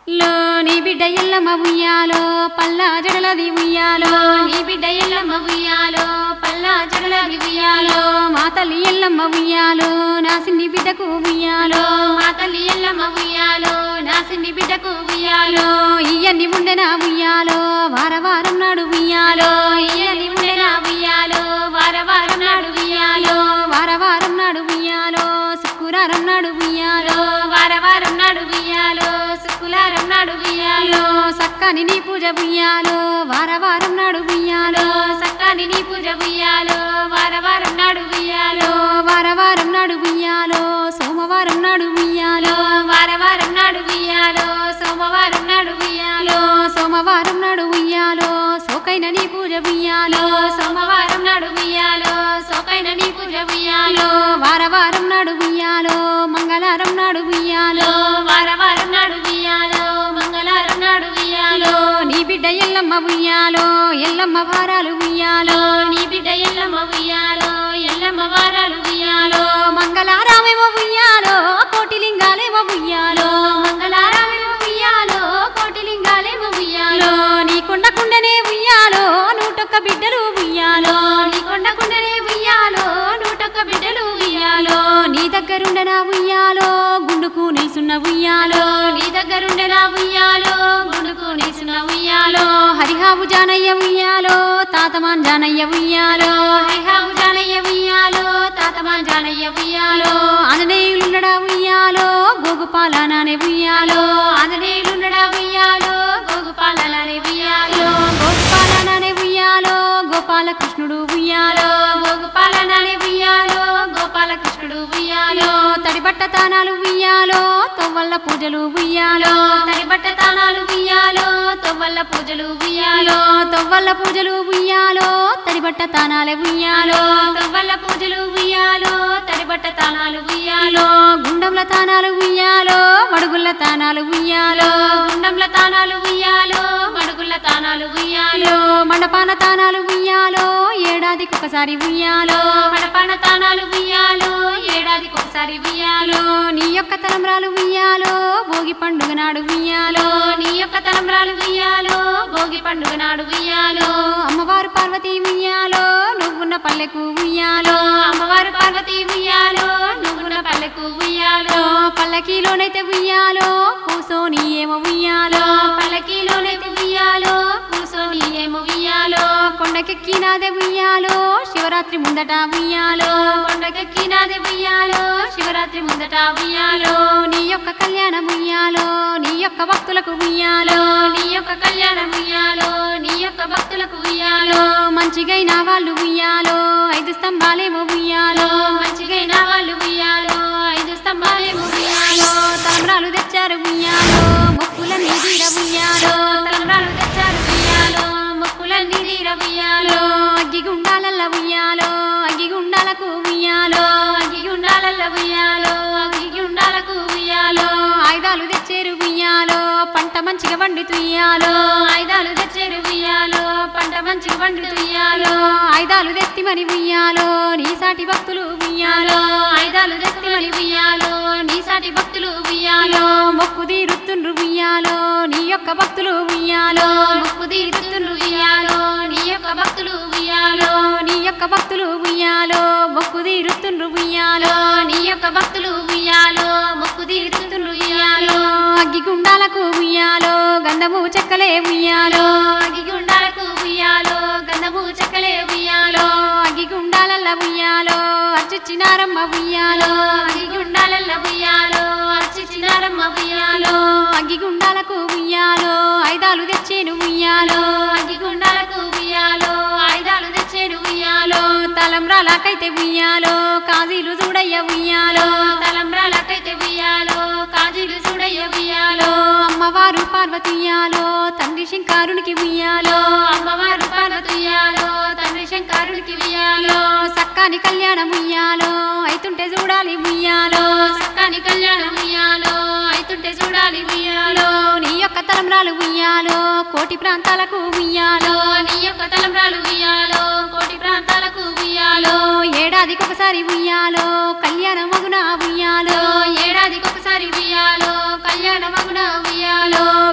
లో నీ బిడ్డ ఎల్లమ్మ ఉయ్యాలో పల్లా జడలది ఉయ్యాలో నీ బిడ్డ ఎల్లమ్మ ఉయ్యాలో పల్లా జడలది ఉయ్యాలో మా తల్లి ఎల్లమ్మ ఉయ్యాలో నా సిన్ని బిడ్డకు ఉయ్యాలో మా తల్లి ఎల్లమ్మ ఉయ్యాలో నా సిన్ని బిడ్డకు ఉయ్యాలో ఇయ్యన్ని ఉండెనా ఉయ్యాలో వార వారం నాడు ఉయ్యాలో ఇయ్యని ఉండెనా ఉయ్యాలో వార వారం నాడు ఉయ్యాలో వార వారం నాడు ఉయ్యాలో శుక్రవారం నాడు ఉయ్యాలో వార వారం నాడు ఉయ్యాలో శుక్రవారం నాడు ఉయ్యాలో సక్కని నీ పూజ ఉయ్యాలో వార వారం నాడు ఉయ్యాలో సక్కాని నీ పూజ ఉయ్యాలో వార వారం నాడు ఉయ్యాలో వార వారం నాడు ఉయ్యాలో సోమవారం నాడు ఉయ్యాలో వార వారం నాడు ఉయ్యాలో సోమవారం నాడు ఉయ్యాలో సోమవారం నాడు ఉయ్యాలో సోకైన నీ పూజ ఉయ్యాలో సోమవారం నాడు ఉయ్యాలో సోకైన నీ పూజ ఉయ్యాలో వార వారం నాడు ఉయ్యాలో మంగళవారం నాడు ఉయ్యాలో వార వారం నాడు ఉయ్యాలో మంగళవారం నాడు ఉయ్యాలో నీ బిడ్డ ఎల్లమ్మ ఉయ్యాలో ఎల్లమ్మ వారాలు ఉయ్యాలో నీ బిడ్డ ఎల్లమ్మ ఉయ్యాలో ఎల్లమ్మ వారాలు ఉయ్యాలో మంగళారామేమో ఉయ్యాలో కోటి లింగాలేమో ఉయ్యాలో మంగళారామేమో ఉయ్యాలో కోటి లింగాలేమో ఉయ్యాలో నీ కొండ కుండనే ఉయ్యాలో నూటొక్క బిడ్డలు ఉయ్యాలో నీ కొండ కుండనే ఉయ్యాలో నూటొక్క బిడ్డలు ఉయ్యాలో నీ దగ్గరుండనా ఉయ్యాలో గుండుకు నిల్సున్న ఉయ్యాలో నీ దగ్గరుండెనా ఉయ్యాలో గుండుకు నీసిన ఉయ్యాలో హరిహావు జానయ్య ఉయ్యాలో తాతమాన్ జానయ్య ఉయ్యాలో హరిహావు జానయ్య ఉయ్యాలో తాతమాన్ జానయ్య ఉయ్యాలో ఆంజనేయులుండడా ఉయ్యాలో గోగుపాలనానే ఉయ్యాలో ఆంజనేయులుండడా ఉయ్యాలో గోగుపాలనే ఉయ్యాలో గోపాలనానే ఉయ్యాలో గోపాలకృష్ణుడు ఉయ్యాలో గోగుపాలనే ఉయ్యాలో గోపాలకృష్ణుడు ఉయ్యాలో తడిబట్ట తానాలు ఉయ్యాలో తొవ్వల్ల పూజలు ఉయ్యాలో తడిబట్ట తానాలు ఉయ్యాలో తొవ్వల్ల పూజలు ఉయ్యాలో తొవ్వల్ల పూజలు ఉయ్యాలో తడిబట్ట తానాలే ఉయ్యాలో తొవ్వల్ల పూజలు ఉయ్యాలో తడిబట్ట తానాలు ఉయ్యాలో గుండంల తానాలు ఉయ్యాలో మడుగుల్ల తానాలు ఉయ్యాలో గుండంల తానాలు ఉయ్యాలో మడుగుల తానాలు ఉయ్యాలో మండపాన తానాలు ఉయ్యాలో ఏడాదికి ఒకసారి ఉయ్యాలో మడపాన తానాలు ఉయ్యాలో ఏడాదికి ఒకసారి ఉయ్యాలో నీ యొక్క తలంబ్రాలు ఉయ్యాలో భోగి పండుగ నాడు ఉయ్యాలో నీ యొక్క తలంబ్రాలు ఉయ్యాలో భోగి పండుగ నాడు ఉయ్యాలో అమ్మవారు పార్వతి ఉయ్యాలో నువ్వున్న పల్లెకు ఉయ్యాలో అమ్మవారు పార్వతి ఉయ్యాలో నువ్వున్న పల్లెకు ఉయ్యాలో పల్లకీలోనైతే ఉయ్యాలో కూసోని ఏమో ఉయ్యాలో పల్లకీలోనైతే ఉయ్యాలో కూసోని ఏమో ఉయ్యాలో కొండకెక్కినాదే ఉయ్యాలో శివరాత్రి ముందట ఉయ్యాలో కొండకెక్కినాది ఉయ్యాలో శివరాత్రి ముందట ఉయ్యాలో నీ యొక్క కళ్యాణం ఉయ్యాలో నీ యొక్క భక్తులకు ఉయ్యాలో నీ యొక్క కళ్యాణం ఉయ్యాలో నీ యొక్క భక్తులకు ఉయ్యాలో మంచిగైన వాళ్ళు ఉయ్యాలో ఐదు స్తంభాలేమో ఉయ్యాలో మంచిగైన వాళ్ళు ఉయ్యాలో ఐదు స్తంభాలేమో ఉయ్యాలో తలంబ్రాలు తెచ్చారు ఉయ్యాలో మొక్కులన్నీ తీర ఉయ్యాలో తలంబ్రాలు తెచ్చారు ఉయ్యాలో మొక్కులన్నీ తీర ఉయ్యాలో అగ్గి గుండాలల్ల ఉయ్యాలో అగ్గి గుండాలకు ఉయ్యాలో అగ్గి గుండాలల్ల ఉయ్యాలో అగ్గి గుండాలకు ఉయ్యాలో ఆయుధాలు తెచ్చేరు ఉయ్యాలో పంట మంచిగా వండి తుయ్యాలో ఆయుధాలు తెచ్చారు ఉయ్యాలో పంట మంచిగా పండు ఉయ్యాలో ఆయుధాలు తెత్తి మరి ఉయ్యాలో నీ సాటి భక్తులు ఉయ్యాలో ఆయుధాలు తెచ్చి మరి ఉయ్యాలో నీ సాటి భక్తులు ఉయ్యాలో మొక్కు తీరుతుండ్రు ఉయ్యాలో నీ యొక్క భక్తులు ఉయ్యాలో ముక్కు తీరుతుండ్రు ఉయ్యాలో నీ యొక్క భక్తులు ఉయ్యాలో నీ యొక్క భక్తులు ఉయ్యాలో మొక్కు తీరుతుండ్రు ఉయ్యాలో నీ యొక్క భక్తులు ఉయ్యాలో ముక్కు తీరుతుండ్రు ఉయ్యాలో అగ్గి గుండాలకు ఉయ్యాలో గంధము చెక్కలే ఉయ్యాలో అగ్గి గుండాలకు ఉయ్యాలో గంధము చెక్కలే ఉయ్యాలో అగ్గి గుండాలల్ల ఉయ్యాలో అచ్చుచ్చినారమ్మ ఉయ్యాలో అగ్గి గుండాలల్ల ఉయ్యాలో అర్చించినారమ్మ ఉయ్యాలో అగ్గి గుండాలకు ఉయ్యాలో ఐదాలు తెచ్చేను ఉయ్యాలో అగ్గి గుండాలకు ఉయ్యాలో ఆయుధాలు తెచ్చేడు ఉయ్యాలో తలంబ్రాలకైతే ఉయ్యాలో కాజీలు చూడయ్య ఉయ్యాలో తలంబ్రాలకైతే ఉయ్యాలో కాజీలు చూడయ్య ఉయ్యాలో అమ్మవారు పార్వతి ఉయ్యాలో తండ్రి శంకారునికి ఉయ్యాలో అమ్మవారు పార్వతి ఉయ్యాలో తండ్రి శంకరుడికి ఉయ్యాలో సక్కాని కళ్యాణం ఉయ్యాలో అయితుంటే చూడాలి ఉయ్యాలో సక్కాని కళ్యాణం ఉయ్యాలో అయితుంటే చూడాలి ఉయ్యాలో నీ యొక్క తలంబ్రాలు ఉయ్యాలో కోటి ప్రాంతాలకు ఉయ్యాలో నీ యొక్క తలంబ్రాలు ఉయ్యాలో కోటి ప్రాంతాలకు ఉయ్యాలో ఏడాదికి ఒకసారి ఉయ్యాలో కళ్యాణం మగున ఉయ్యాలో ఏడాదికి ఒకసారి ఉయ్యాలో కళ్యాణ మగున ఉయ్యాలో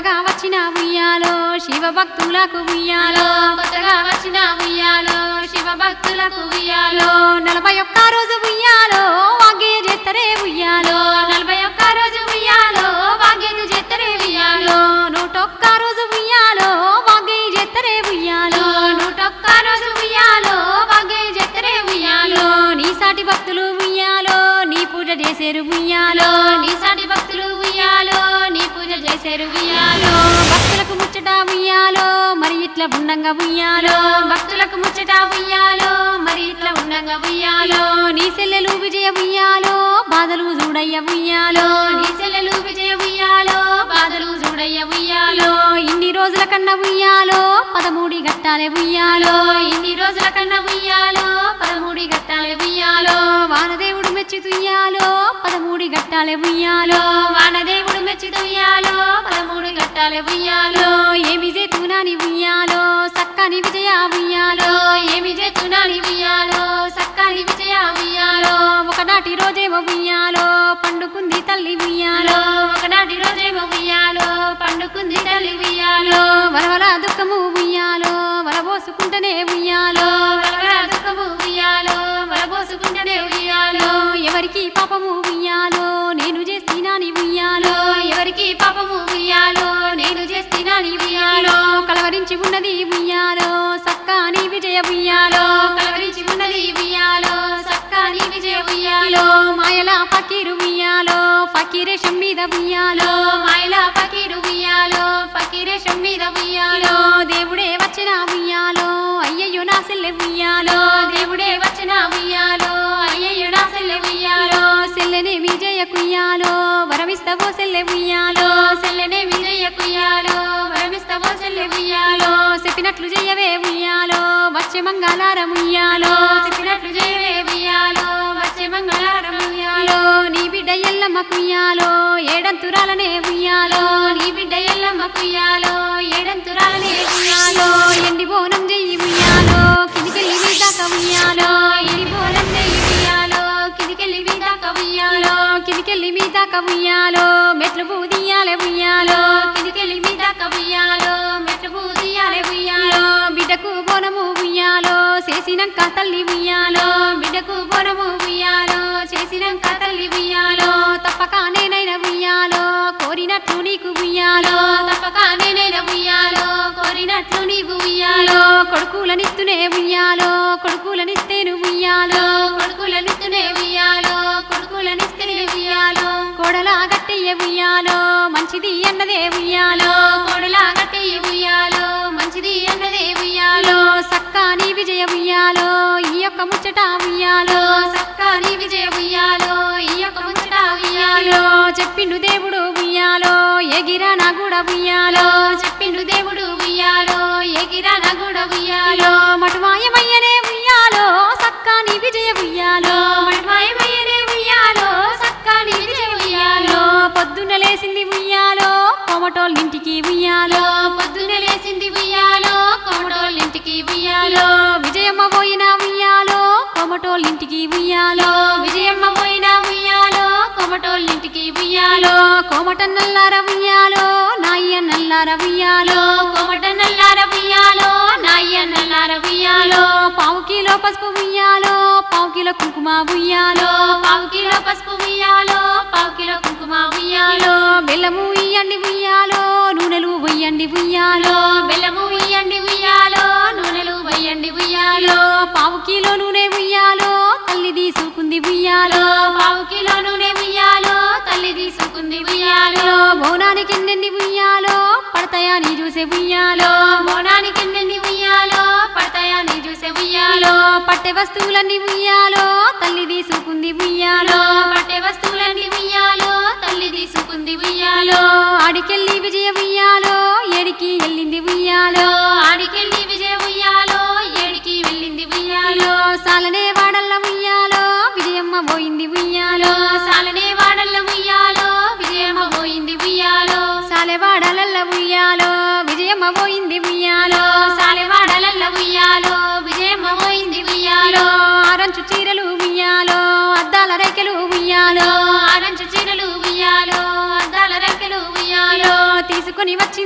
కొత్తగా వచ్చిన ఉయ్యాలో శివ భక్తులకు ఉయ్యాలో కొత్తగా వచ్చిన ఉయ్యాలో శివ భక్తులకు ఉయ్యాలో నలభై ఒక్క రోజు ఉయ్యాలో వాగే చేత్తరే ఉయ్యాలో నలభై ఒక్క రోజు ఉయ్యాలో భాగ్యత చేత్తరే ఉయ్యాలో నూటొక్క రోజు ఉయ్యాలో వాగే చేత్తరే ఉయ్యాలో నూటొక్క రోజు ఉయ్యాలో భాగ్య చేత్తరే ఉయ్యాలో నీ సాటి భక్తులు ఉయ్యాలో నీ పూజ చేసేరు ఉయ్యాలో నీ సాటి భక్తులు ఉయ్యాలో నీ పూజ చేసేరు ఉయ్యాలో భక్తులకు ముచ్చట ఉయ్యాలో మరి ఇట్లా ఉండంగా ఉయ్యాలో భక్తులకు ముచ్చట ఉయ్యాలో మరి ఇట్లా ఉండంగా ఉయ్యాలో నీ సెల్లెలు విజయ ఉయ్యాలో బాధలు చూడయ్య ఉయ్యాలో నీ సెల్లెలు విజయ ఉయ్యాలో బాధలు చూడయ్య ఉయ్యాలో ఇన్ని రోజుల కన్నా ఉయ్యాలో పదమూడి గట్టాలే ఉయ్యాలో ఇన్ని రోజుల కన్నా ఉయ్యాలో పదమూడి గట్టాలే ఉయ్యాలో వానదేవుడు మెచ్చి తుయ్యాలో పదమూడి గట్టాలే ఉయ్యాలో వానదేవుడు మెచ్చి ఉయ్యాలో పదమూడు గట్టాలే ఉయ్యాలో ఏమి చేతునాని ఉయ్యాలో సక్కని విజయ ఉయ్యాలో ఏమి చేస్తున్నాని ఉయ్యాలో సక్కాని విజయ ఉయ్యాలో ఒకనాటి రోజేమో ఉయ్యాలో పండుకుంది తల్లి ఉయ్యాలో ఒకనాటి రోజేమో ఉయ్యాలో పండుకుంది తల్లి ఉయ్యాలో వరవల దుఃఖము ఉయ్యాలో వరబోసుకుంటనే ఉయ్యాలో వరవర దుఃఖము ఉయ్యాలో వరబోసుకుంటనే ఉయ్యాలో ఎవరికి పాపము ఉయ్యాలో నేను చేసినాని ఉయ్యాలో ఎవరికి పాపము ఉయ్యాలో నేను చేస్తున్నాని ఉయ్యాలో కలవరించి ఉన్నది ఉయ్యాలో సక్కాని విజయ ఉయ్యాలో కలవరించి ఉన్నది ఉయ్యాలో సక్కాని విజయ ఉయ్యాలో మాయల ఫకీరు ఉయ్యాలో ఫకీరేశం మీద ఉయ్యాలో మాయల పకీరు ఉయ్యాలో పకీరేశం మీద ఉయ్యాలో దేవుడే వచ్చిన ఉయ్యాలో అయ్యయ్యో నా సెల్లె ఉయ్యాలో దేవుడే వచ్చిన ఉయ్యాలో అయ్యయ్యో నా సెల్లె ఉయ్యాలో సెల్లెనే విజయ కుయ్యాలో వరమిస్తవో సెల్లె ఉయ్యాలో సెల్లెనే విజయ కుయ్యాలో వరమిస్తవో సెల్లె ఉయ్యాలో చెప్పినట్లు చెయ్యవే ఉయ్యాలో వచ్చే మంగళారం ఉయ్యాలో చెప్పినట్లు జయవే ఉయ్యాలో వచ్చే మంగళవారం ఉయ్యాలో నీ బిడ్డ ఎల్లమ్మ కుయ్యాలో ఏడంతురాలనే ఉయ్యాలో నీ బిడ్డ ఎల్లమ్మ కుయ్యాలో ఏడంతురాలనే ఉయ్యాలో ఎండి బోనం చెయ్యి ఉయ్యాలో కిందికెళ్ళి వీదాక ఉయ్యాలో ఎడి పోలం నెయ్యి ఉయ్యాలో కిదికెళ్ళి వీదాక ఉయ్యాలో కిందికెళ్ళి మీదాక ఉయ్యాలో మెట్లు బూదియాలే ఉయ్యాలో కిదికెళ్ళి వీదాక ఉయ్యాలో మెట్లు పూదియాలే ఉయ్యాలో బిడ్డకు బోనము ఉయ్యాలో చేసినాక తల్లి ఉయ్యాలో బిడ్డకు బోనము ఉయ్యాలో చేసినాక తల్లి ఉయ్యాలో తప్పక నేనైనా ఉయ్యాలో కోరినట్లు నీకు ఉయ్యాలో తప్పక నేనైనా ఉయ్యాలో కోరినట్లు నీవు ఉయ్యాలో కొడుకులనిస్తునే ఉయ్యాలో కొడుకులనిస్తేను ఉయ్యాలో కొడుకులనిస్తూనే ఉయ్యాలో కొడుకులనిస్తూనే ఉయ్యాలో కోడలా గట్టెయ్య ఉయ్యాలో మంచిది అన్నదే ఉయ్యాలో కోడలా గట్టి ఉయ్యాలో మంచిది అన్నదే ఉయ్యాలో సక్కాని విజయ ఉయ్యాలో ఈ యొక్క ముచ్చట ఉయ్యాలో సక్కాని విజయ ఉయ్యాలో ఈ యొక్క ముచ్చట ఉయ్యాలో చెప్పిండు దేవుడు ఉయ్యాలో ఎగిరా నా కూడా ఉయ్యాలో చెప్పిండు దేవుడు ఉయ్యాలో ఎగిరా నగుడ ఉయ్యాలో మటుమాయమయ్యనే ఉయ్యాలో సక్కాని విజయ ఉయ్యాలో మణమాయమయ్యనే ఉయ్యాలో సక్కాని విజయ ఉయ్యాలో పొద్దున్న లేసింది ఉయ్యాలో కోమటోళ్ళింటికి ఉయ్యాలో పొద్దున లేసింది ఉయ్యాలో కోమటోళ్ళింటికి ఉయ్యాలో విజయమ్మ పోయిన ఉయ్యాలో కోమటోళ్ళింటికి ఉయ్యాలో విజయమ్మ పోయిన ఉయ్యాలో కోమటోళ్ళింటికి ఉయ్యాలో కోమట నల్లార ఉయ్యాలో నాయ్య నల్లార ఉయ్యాలో కోమట నల్లార ఉయ్యాలో నాయ్య నల్లార ఉయ్యాలో పావు కిలో పసుపు ఉయ్యాలో పావు కిలో కుంకుమ ఉయ్యాలో పావు కిలో పసుపు ఉయ్యాలో పావు కిలో కుంకుమ ఉయ్యాలో బెల్లము ఇయ్యండి ఉయ్యాలో నూనెలు ఉయ్యండి ఉయ్యాలో బెల్లము ఉయ్యండి ఉయ్యాలో నూనెలు వయ్యండి ఉయ్యాలో పావు కిలో నూనె ఉయ్యాలో తల్లి తీసుకుంది ఉయ్యాలో పావు కిలో నూనె ఉయ్యాలో తల్లి తీసుకుంది ఉయ్యాలో బోనానికి ఎన్నెన్ని ఉయ్యాలో పడతాయా నీ చూసే ఉయ్యాలో మోనానికి నిండి ఉయ్యాలో పడతాయా నీ చూసే ఉయ్యాలో పట్టె వస్తువులన్నీ ఉయ్యాలో తల్లి తీసుకుంది ఉయ్యాలో పట్టే వస్తువులన్నీ ఉయ్యాలో తల్లి తీసుకుంది ఉయ్యాలో ఆడికెళ్ళి విజయ ఉయ్యాలో ఏడికి వెళ్ళింది ఉయ్యాలో ఆడికెళ్ళి విజయ ఉయ్యాలో ఏడికి వెళ్ళింది ఉయ్యాలో సాలనే వాడల్ల ఉయ్యాలో విజయమ్మ పోయింది ఉయ్యాలో సాలనే వాడల్ల ఉయ్యాలో విజయమ్మ పోయింది ఉయ్యాలో సాలె వాడలల్ల ఉయ్యాలో విజయమ్మ పోయింది ఉయ్యాలో సాలె వాడలల్ల ఉయ్యాలో విజయమ్మ పోయింది ఉయ్యాలో ఆరంచు చీరలు ఉయ్యాలో అద్దాల రేఖలు ఉయ్యాలో ఆరంచు చీరలు ఉయ్యాలో అద్దాల రెక్కలు ఉయ్యాలో తీసుకుని వచ్చి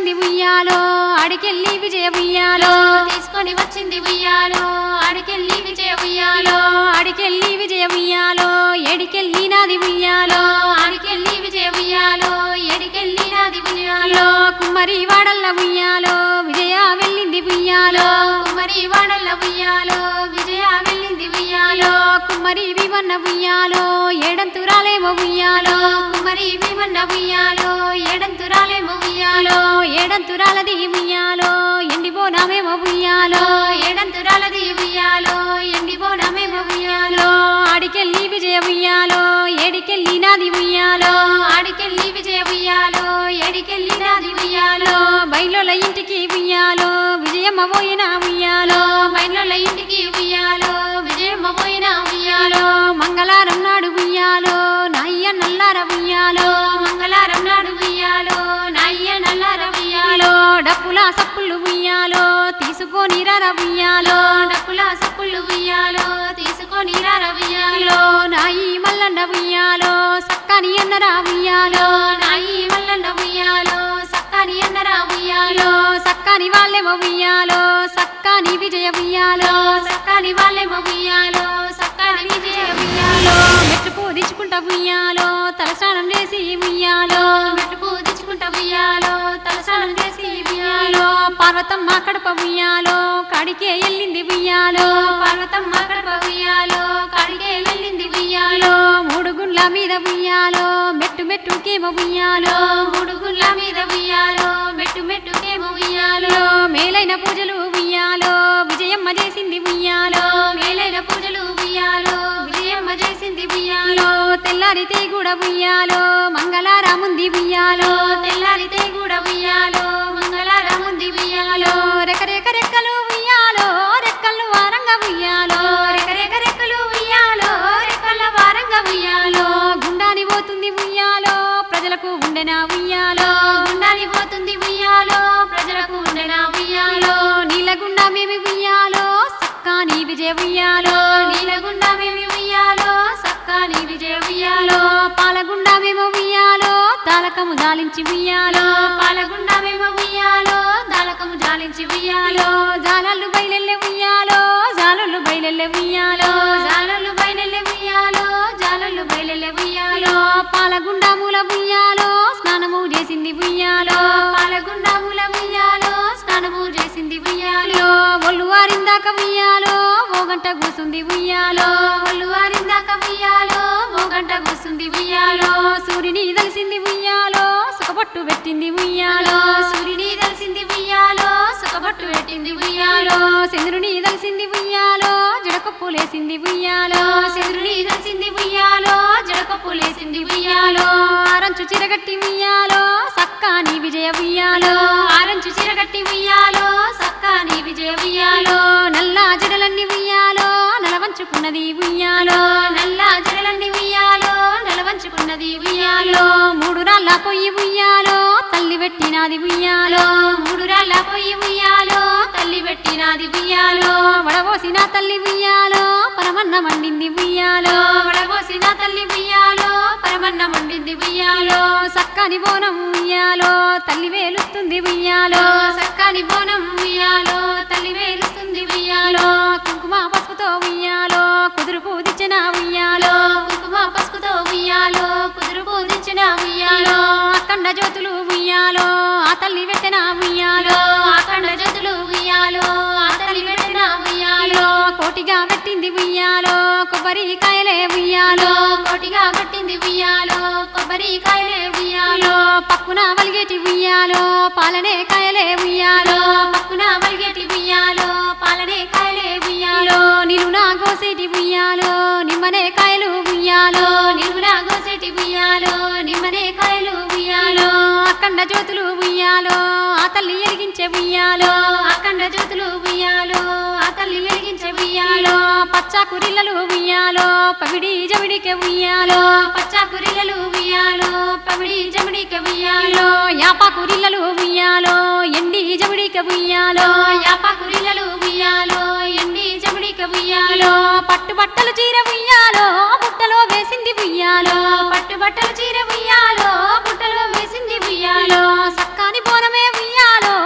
ఉయ్యాలో అడికెళ్ళి విజయ ఉయ్యాలో తీసుకొని వచ్చింది ఉయ్యాలో అడికెళ్ళి విజయ ఉయ్యాలో అడికెళ్ళి విజయ ఉయ్యాలో ఎడికెళ్ళి నాది ఉయ్యాలో అడికెళ్ళి విజయ ఉయ్యాలో ఎడికెళ్ళి నాది ఉయ్యాలో లో కుమ్మరి వాడల్ల ఉయ్యాలో విజయ వెళ్ళింది ఉయ్యాలో కుమ్మరి వాడల్ల ఉయ్యాలో విజయ వెళ్ళింది ఉయ్యాలో లో కుమ్మరి వివన్న ఉయ్యాలో ఏడంతురాలేమో ఉయ్యాలో కుమ్మరి భీమన్న ఉయ్యాలో ఏడంతురాలేమో ఉయ్యాలో లో ఏడంతురాలది ఉయ్యాలో ఎండిపోనామేమో ఉయ్యాలో ఏడంతురాలది ఉయ్యాలో ఎండిపోనమేమో ఉయ్యాలో లో ఆడికెళ్ళి విజయ ఉయ్యాలో ఏడికెళ్ళి నాది ఉయ్యాలో ఆడికెళ్ళి విజయ ఉయ్యాలో ఎడికెళ్ళి నాది ఉయ్యాలో లో బయలుల ఇంటికి ఉయ్యాలో విజయమ్మ పోయిన ఉయ్యాలో మైళ్ళ ఇంటికి ఉయ్యాలో విజయమ్మ పోయిన ఉయ్యాలో లో మంగళారం నాడు ఉయ్యాలో నయ్య నల్లార ఉయ్యాలో మంగళారం నాడు ఉయ్యాలో నయ్య నల్లార ఉయ్యాలో లో డప్పుల సప్పులు ఉయ్యాలో తీసుకొని రర ఉయ్యాలో డప్పుల సప్పుళ్ళు ఉయ్యాలో తీసుకొని రార ఉయ్యాలో లో నాయి మల్లన్న ఉయ్యాలో సక్కని అన్నరా ఉయ్యాలో నాయి మల్లన్న ఉయ్యాలో సక్కని అన్నరా ఉయ్యాలో లో సక్కని వాళ్ళేమో ఉయ్యాలో సక్కని విజయ ఉయ్యాలో సక్కని వాళ్ళేమో ఉయ్యాలో సక్కని విజయ ఉయ్యాలో లో మెట్టు పూదించుకుంటా ఉయ్యాలో తలస్నానం చేసి ఉయ్యాలో మెట్టు పూజించుకుంటా ఉయ్యాలో తలస్నానం చేసి ఉయ్యాలో లో పార్వతమ్మ కడప ఉయ్యాలో కడికే ఎల్లింది ఉయ్యాలో పార్వతమ్మ కడప ఉయ్యాలో కడిగే వెళ్ళింది ఉయ్యాలో లో మూడు గుండ్ల మీద ఉయ్యాలో మెట్టు మెట్టుకేమో ఉయ్యాలో మూడు గుళ్ళ మీద ఉయ్యాలో మెట్టు మెట్టుకేమో ఉయ్యాలో లో మేలైన పూజలు ఉయ్యాలో విజయమ్మ చేసింది ఉయ్యాలో మేలైన పూజలు ఉయ్యాలో విజయమ్మ చేసింది ఉయ్యాలో లో తెల్లారితే కూడా ఉయ్యాలో మంగళారాముంది ఉయ్యాలో తెల్లారితే కూడా ఉయ్యాలో మంగళారముంది ఉయ్యాలో లో రెకరెక రెక్కలు ఉయ్యాలో రెక్కలు వారంగా ఉయ్యాలో రెకరెక రెక్కలు ఉయ్యాలో రెక్కల వారంగా ఉయ్యాలో లో గుండాని పోతుంది ఉయ్యాలో ప్రజలకు ఉండెనా ఉయ్యాలో ఉండాలి పోతుంది ఉయ్యాలో ప్రజలకు ఉండనా ఉయ్యాలో లో నీలగుండా మేమి ఉయ్యాలో సక్కాని విజయ ఉయ్యాలో నీలగుండా మేము ఉయ్యాలో సక్కాని విజయ ఉయ్యాలో లో పాలగుండా మేము ఉయ్యాలో తాలకము దాలించి ఉయ్యాలో పాలగుండా మేము ఉయ్యాలో దాలకము జాలించి ఉయ్యాలో లో జాలళ్ళు బయలెల్లె ఉయ్యాలో జాలళ్ళు బయలెల్లె ఉయ్యాలో జాలలు బయలెల్లె ఉయ్యాలో జాలలు బయలెల్లె ఉయ్యాలో లో పాలగుండా మూల ఉయ్యాలో స్నానము చేసింది ఉయ్యాలో పాలగుండా మూల ఉయ్యాలో స్నానము చేసింది ఉయ్యాలో లో ఒళ్ళు వారిందాక ఉయ్యాలో ఓ గంట కూసుంది ఉయ్యాలో ఒళ్ళు వారిందాక ఉయ్యాలో ఓ గంట కూసుంది ఉయ్యాలో లో సూర్యుని తెలిసింది ఉయ్యాలో సుఖపట్టు పెట్టింది ఉయ్యాలో సూర్యుని తెలిసింది ఉయ్యాలో సుఖపట్టు పెట్టింది ఉయ్యాలో లో చంద్రుని తెలిసింది ఉయ్యాలో జడకొప్పులేసింది ఉయ్యాలో చంద్రుని తెలిసింది ఉయ్యాలో జడకప్పులేసింది ఉయ్యాలో ఆరంచు చిరగట్టి ఉయ్యాలో సక్కాని విజయ ఉయ్యాలో ఆరంచు చీరగట్టి ఉయ్యాలో సక్కాని విజయ ఉయ్యాలో నల్ల జడలన్నీ ఉయ్యాలో నలవంచుకున్నది ఉయ్యాలో నల్ల జడలన్నీ ఉయ్యాలో నెలవంచుకున్నది ఉయ్యాలో లో మూడు రాళ్ళ పొయ్యి ఉయ్యాలో తల్లి పెట్టినది ఉయ్యాలో మూడు రాళ్ళ పొయ్యి ఉయ్యాలో తల్లి పెట్టినాది ఉయ్యాలో వడబోసిన తల్లి ఉయ్యాలో పరమన్న మండింది ఉయ్యాలో వడబోసిన తల్లి ఉయ్యాలో పరమన్న మండింది ఉయ్యాలో సక్కని బోనం ఉయ్యాలో తల్లి వేలుస్తుంది ఉయ్యాలో సక్కని బోనం ఉయ్యాలో తల్లి వేలుస్తుంది ఉయ్యాలో కుంకుమ పసుపుతో ఉయ్యాలో కుదురు పూదిచ్చిన ఉయ్యాలో కుంకుమ పసుపుతో ఉయ్యాలో కుదురు పూజించిన ఉయ్యాలో అఖండ జ్యోతులు ఉయ్యాలో ఆ తల్లి పెట్టిన ఉయ్యాలో అఖండ జ్యోతులు ఉయ్యాలో ఆ తల్లి పెట్టిన ఉయ్యాలో కోటిగా పెట్టింది ఉయ్యాలో కొబ్బరికాయలే ఉయ్యాలో కోటిగా కట్టింది ఉయ్యాలో కొబ్బరికాయలే ఉయ్యాలో పక్కున వలిగేటి ఉయ్యాలో పాలనే కాయలే ఉయ్యాలో పక్కున వలిగేటి ఉయ్యాలో పాలనే కాయలే ఉయ్యాలో నిలునా గోసేటి ఉయ్యాలో నిమ్మనే కాయలు ఉయ్యాలో నిలువునా గోసేటి ఉయ్యాలో నిమ్మనే కాయలు ఉయ్యాలో అఖండ జ్యోతులు ఉయ్యాలో ఆ తల్లి ఎలిగించే ఉయ్యాలో అఖండ జ్యోతులు ఉయ్యాలో ఆ తల్లి వెలిగించే ఉయ్యాలో పచ్చ కురిల్లలు ఉయ్యాలో పవిడి జవిడికే ఉయ్యాలో పచ్చ పురిలలు ఉయ్యాలో పమిడి జమిడికి ఉయ్యాలో యాప కురిల్లలు ఉయ్యాలో ఎండి జవిడికే ఉయ్యాలో యాప కురిలలు ఉయ్యాలో ఎండి జమిడికి ఉయ్యాలో పట్టు బట్టలు చీర ఉయ్యాలో బుట్టలో వేసింది ఉయ్యాలో పట్టు బట్టలు చీర ఉయ్యాలో బుట్టలో వేసింది ఉయ్యాలో సక్కాని బోనమే ఉయ్యాలో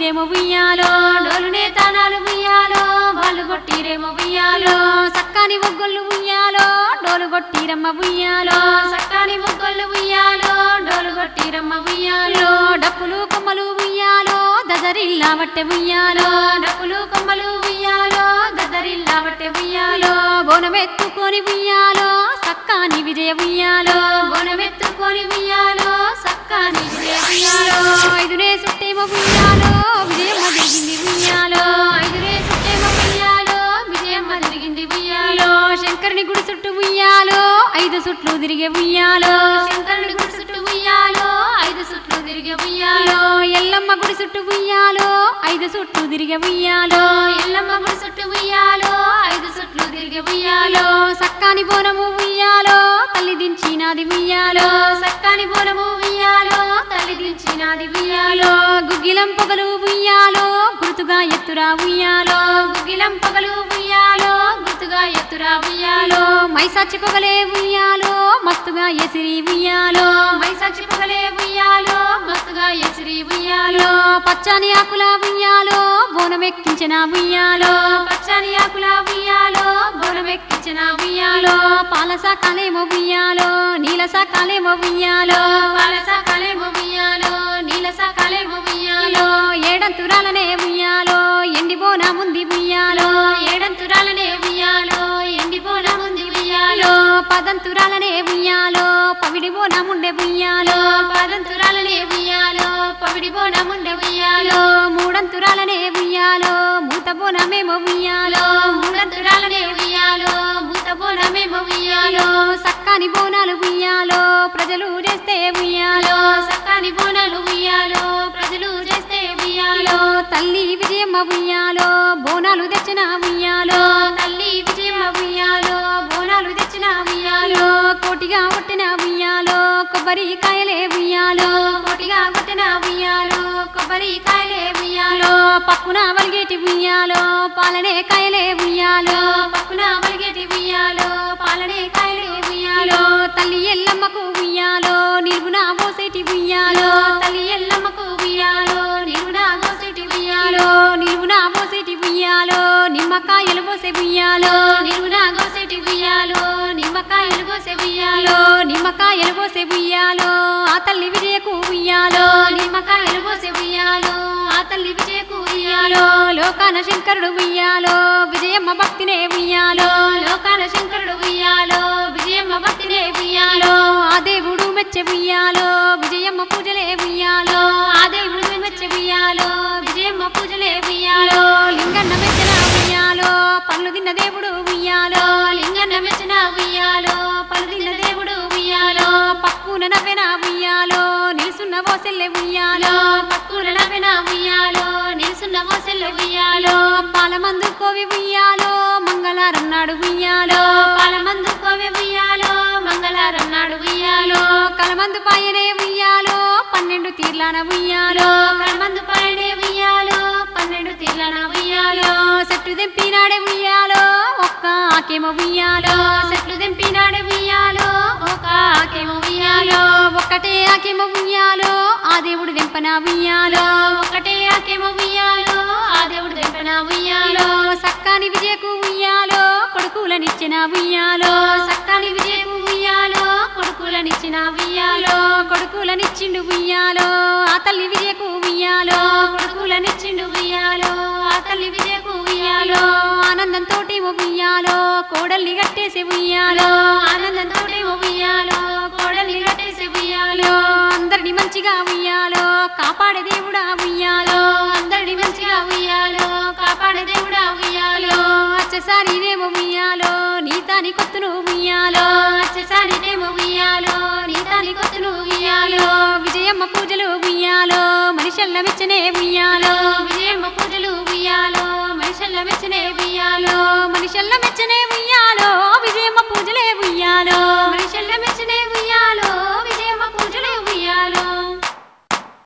కొట్టిరేమో ఉయ్యాలో డోలునే తానాలు ఉయ్యాలో వాళ్ళు కొట్టిరేమో ఉయ్యాలో సక్కాని ఒగ్గొల్లు ఉయ్యాలో డోలు కొట్టిరమ్మ ఉయ్యాలో సక్కాని ముగ్గుళ్ళు ఉయ్యాలో డోలు కొట్టిరమ్మ ఉయ్యాలో డప్పులు కొమ్మలు ఉయ్యాలో దదరిల్లా వట్టె ఉయ్యాలో డప్పులు కొమ్మలు ఉయ్యాలో దద్దరిల్లా బట్టె ఉయ్యాలో బోనమెత్తుకొని ఉయ్యాలో సక్కాని విజయ ఉయ్యాలో బోనమెత్తుకొని ఉయ్యాలో సక్కాని విజయ ఉయ్యాలో ఐదునే సుట్టేమో ఉయ్యాలో విజయమ్మ దిగింది ఉయ్యాలో ఐదురే సుట్టేమో ఉయ్యాలో విజయమ్మ తిరిగింది ఉయ్యాలో శంకరుని గుడి చుట్టూ ఉయ్యాలో ఐదు సుట్లు తిరిగే ఉయ్యాలో శంకరుడి గుడి చుట్టూ ఉయ్యాలో ఐదు సుట్లు తిరిగే ఉయ్యాలో ఎల్లమ్మ గుడి చుట్టూ ఉయ్యాలో ఐదు సుట్లు తిరిగే ఉయ్యాలో ఎల్లమ్మ గుడి చుట్టూ ఉయ్యాలో ఐదు సుట్లు తిరిగే ఉయ్యాలో సక్కాని బోనము ఉయ్యాలో తల్లి దించినాది ఉయ్యాలో సక్కాని బోనము ఉయ్యాలో తల్లి దించినాది ఉయ్యాలో గుగ్గిలం పొగలు ఉయ్యాలో గుర్తుగా ఎత్తురా ఉయ్యాలో గుగ్గిలం పగలు ఉయ్యాలో గుర్తుగా ఎత్తురా ఉయ్యాలో మైసాచి పొగలే ఉయ్యాలో మస్తుగా ఎసిరి ఉయ్యాలో మైసాక్షి పగలే ఉయ్యాలో మస్తుగా ఎసిరి ఉయ్యాలో పచ్చని ఆకుల ఉయ్యాలో బోనమెక్కించిన ఉయ్యాలో పచ్చని ఆకుల ఉయ్యాలో బోనమెక్కించిన ఉయ్యాలో పాల సాకాలేమో ఉయ్యాలో నీల సాకాలేమో ఉయ్యాలో పాల సకాలేమో ఉయ్యాలో నీల సకాలేమో ఉయ్యాలో ఏడంతురాలనే ఉయ్యాలో ఎండి బోనముంది ఉయ్యాలో ఏడంతురాలనే ఉయ్యాలో ఎండిపోన ముందు ఉయ్యాలో పదంతురాలనే ఉయ్యాలో పవిడి బోనముండే ఉయ్యాలో పాదంతురాలనే ఉయ్యాలో పవిడి బోన ముండె ఉయ్యాలో మూడంతురాలనే ఉయ్యాలో మూత బోనమేమో ఉయ్యాలో మూడంతురాలనే ఉయ్యాలో మూత బోనమేమో ఉయ్యాలో సక్కాని బోనాలు ఉయ్యాలో ప్రజలు చేస్తే ఉయ్యాలో సక్కాని బోనాలు ఉయ్యాలో ప్రజలు చేస్తే ఉయ్యాలో తల్లి విజయమ్మ ఉయ్యాలో బోనాలు తెచ్చిన ఉయ్యాలో తల్లి విజయమ్మ ఉయ్యాలో బోనాలు తెచ్చిన ఉయ్యాలో కోటిగా కొట్టిన ఉయ్యాలో కొబ్బరి కాయలే ఉయ్యాలో కోటిగా కొట్టిన ఉయ్యాలో కొబ్బరి కాయలే ఉయ్యాలో పక్కున వలిగేటి ఉయ్యాలో పాలనే కాయలే ఉయ్యాలో పక్కున వలిగేటి ఉయ్యాలో పాలనే కాయలే ఉయ్యాలో తల్లి ఎల్లమ్మకు ఉయ్యాలో నిలువున పోసేటి ఉయ్యాలో తల్లి ఎల్లమ్మకు ఉయ్యాలో నిరుడా గోసిటి ఉయ్యాలో నిలువున పోసేటి ఉయ్యాలో నిమ్మకాయలు పోసే ఉయ్యాలో నిరుడా గోసిటి ఉయ్యాలో నిమ్మకాయలు కోసే ఉయ్యాలో నిమ్మకాయలు పోసే ఉయ్యాలో ఆ తల్లి విజయకు ఉయ్యాలో నిమ్మకాయలు కోసే ఉయ్యాలో ఆ తల్లి విజయకు ఉయ్యాలో లోకాన శంకరుడు ఉయ్యాలో విజయమ్మ భక్తినే ఉయ్యాలో లోకాల శంకరుడు ఉయ్యాలో విజయమ్మ భక్తినే ఉయ్యాలో ఆ దేవుడు మెచ్చే ఉయ్యాలో విజయమ్మ పూజలే ఉయ్యాలో ఆ దేవుడు మెచ్చ ఉయ్యాలో విజయమ్మ పూజలే ఉయ్యాలో లింగన్న మెచ్చన ఉయ్యాలో పళ్ళు తిన్న దేవుడు ఉయ్యాలో లింగన్న మెచ్చిన ఉయ్యాలో పలుదిన దేవుడు ఉయ్యాలో పక్కున నవ్వెన ఉయ్యాలో నిలుసున్న ఓసెల్లె ఉయ్యాలో పక్కున నవ్విన ఉయ్యాలో నిలుసున్న మోసెల్ల ఉయ్యాలో పాలమందు కోవి ఉయ్యాలో మంగళారం నాడు ఉయ్యాలో పాలమందు కోవె ఉయ్యాలో మంగళారం నాడు ఉయ్యాలో కలమందు పాయనే ఉయ్యాలో పన్నెండు తీర్లాన ఉయ్యాలో కలమందు పైనే ఉయ్యాలో పన్నెండు తీర్లన ఉయ్యాలో చెట్టు తెంపినాడే ఉయ్యాలో ఒక్క ఆకేమో ఉయ్యాలో చెట్లు తెంపినాడు ఉయ్యాలో ఒక ఆకేమో ఉయ్యాలో ఒక్కటే ఆకేమో ఉయ్యాలో ఆ దేవుడు వెంపన ఉయ్యాలో ఒకటే ఆకేమో ఉయ్యాలో ఆ దేవుడు తెంపిన ఉయ్యాలో సక్కాని విజయకు ఉయ్యాలో కొడుకులనిచ్చిన ఉయ్యాలో సక్కాని విజయకు ఉయ్యాలో కొడుకులనిచ్చిన ఉయ్యాలో కొడుకులనిచ్చిండు ఉయ్యాలో ఆ తల్లి విజయకు ఉయ్యాలో కొడుకులనిచ్చిండు ఉయ్యాలో ఆ తల్లి విజయకు ఉయ్యాలో ఆనందంతో ఉయ్యాలో కోడల్ని కట్టేసి ఉయ్యాలో ఆనందంతో ఉయ్యాలో కోడలి కట్టేసి ఉయ్యాలో అందరిని మంచిగా ఉయ్యాలో కాపాడే దేవుడా ఉయ్యాలో అందరిని మంచిగా ఉయ్యాలో కాపాడే దేవుడా ఉయ్యాలో అచ్చసారినేమో ఉయ్యాలో నీతాని కొత్తును ఉయ్యాలో అచ్చసారినేమో ఉయ్యాలో నీతాని కొత్తులు ఉయ్యాలో విజయమ్మ పూజలు ఉయ్యాలో మనిషల్ల మెచ్చనే ఉయ్యాలో విజయమ్మ పూజలు ఉయ్యాలో మనుషుల మెచ్చనే ఉయ్యాలో మనిషల్ల మెచ్చనే ఉయ్యాలో విజయమ్మ పూజలే ఉయ్యాలో మనిషి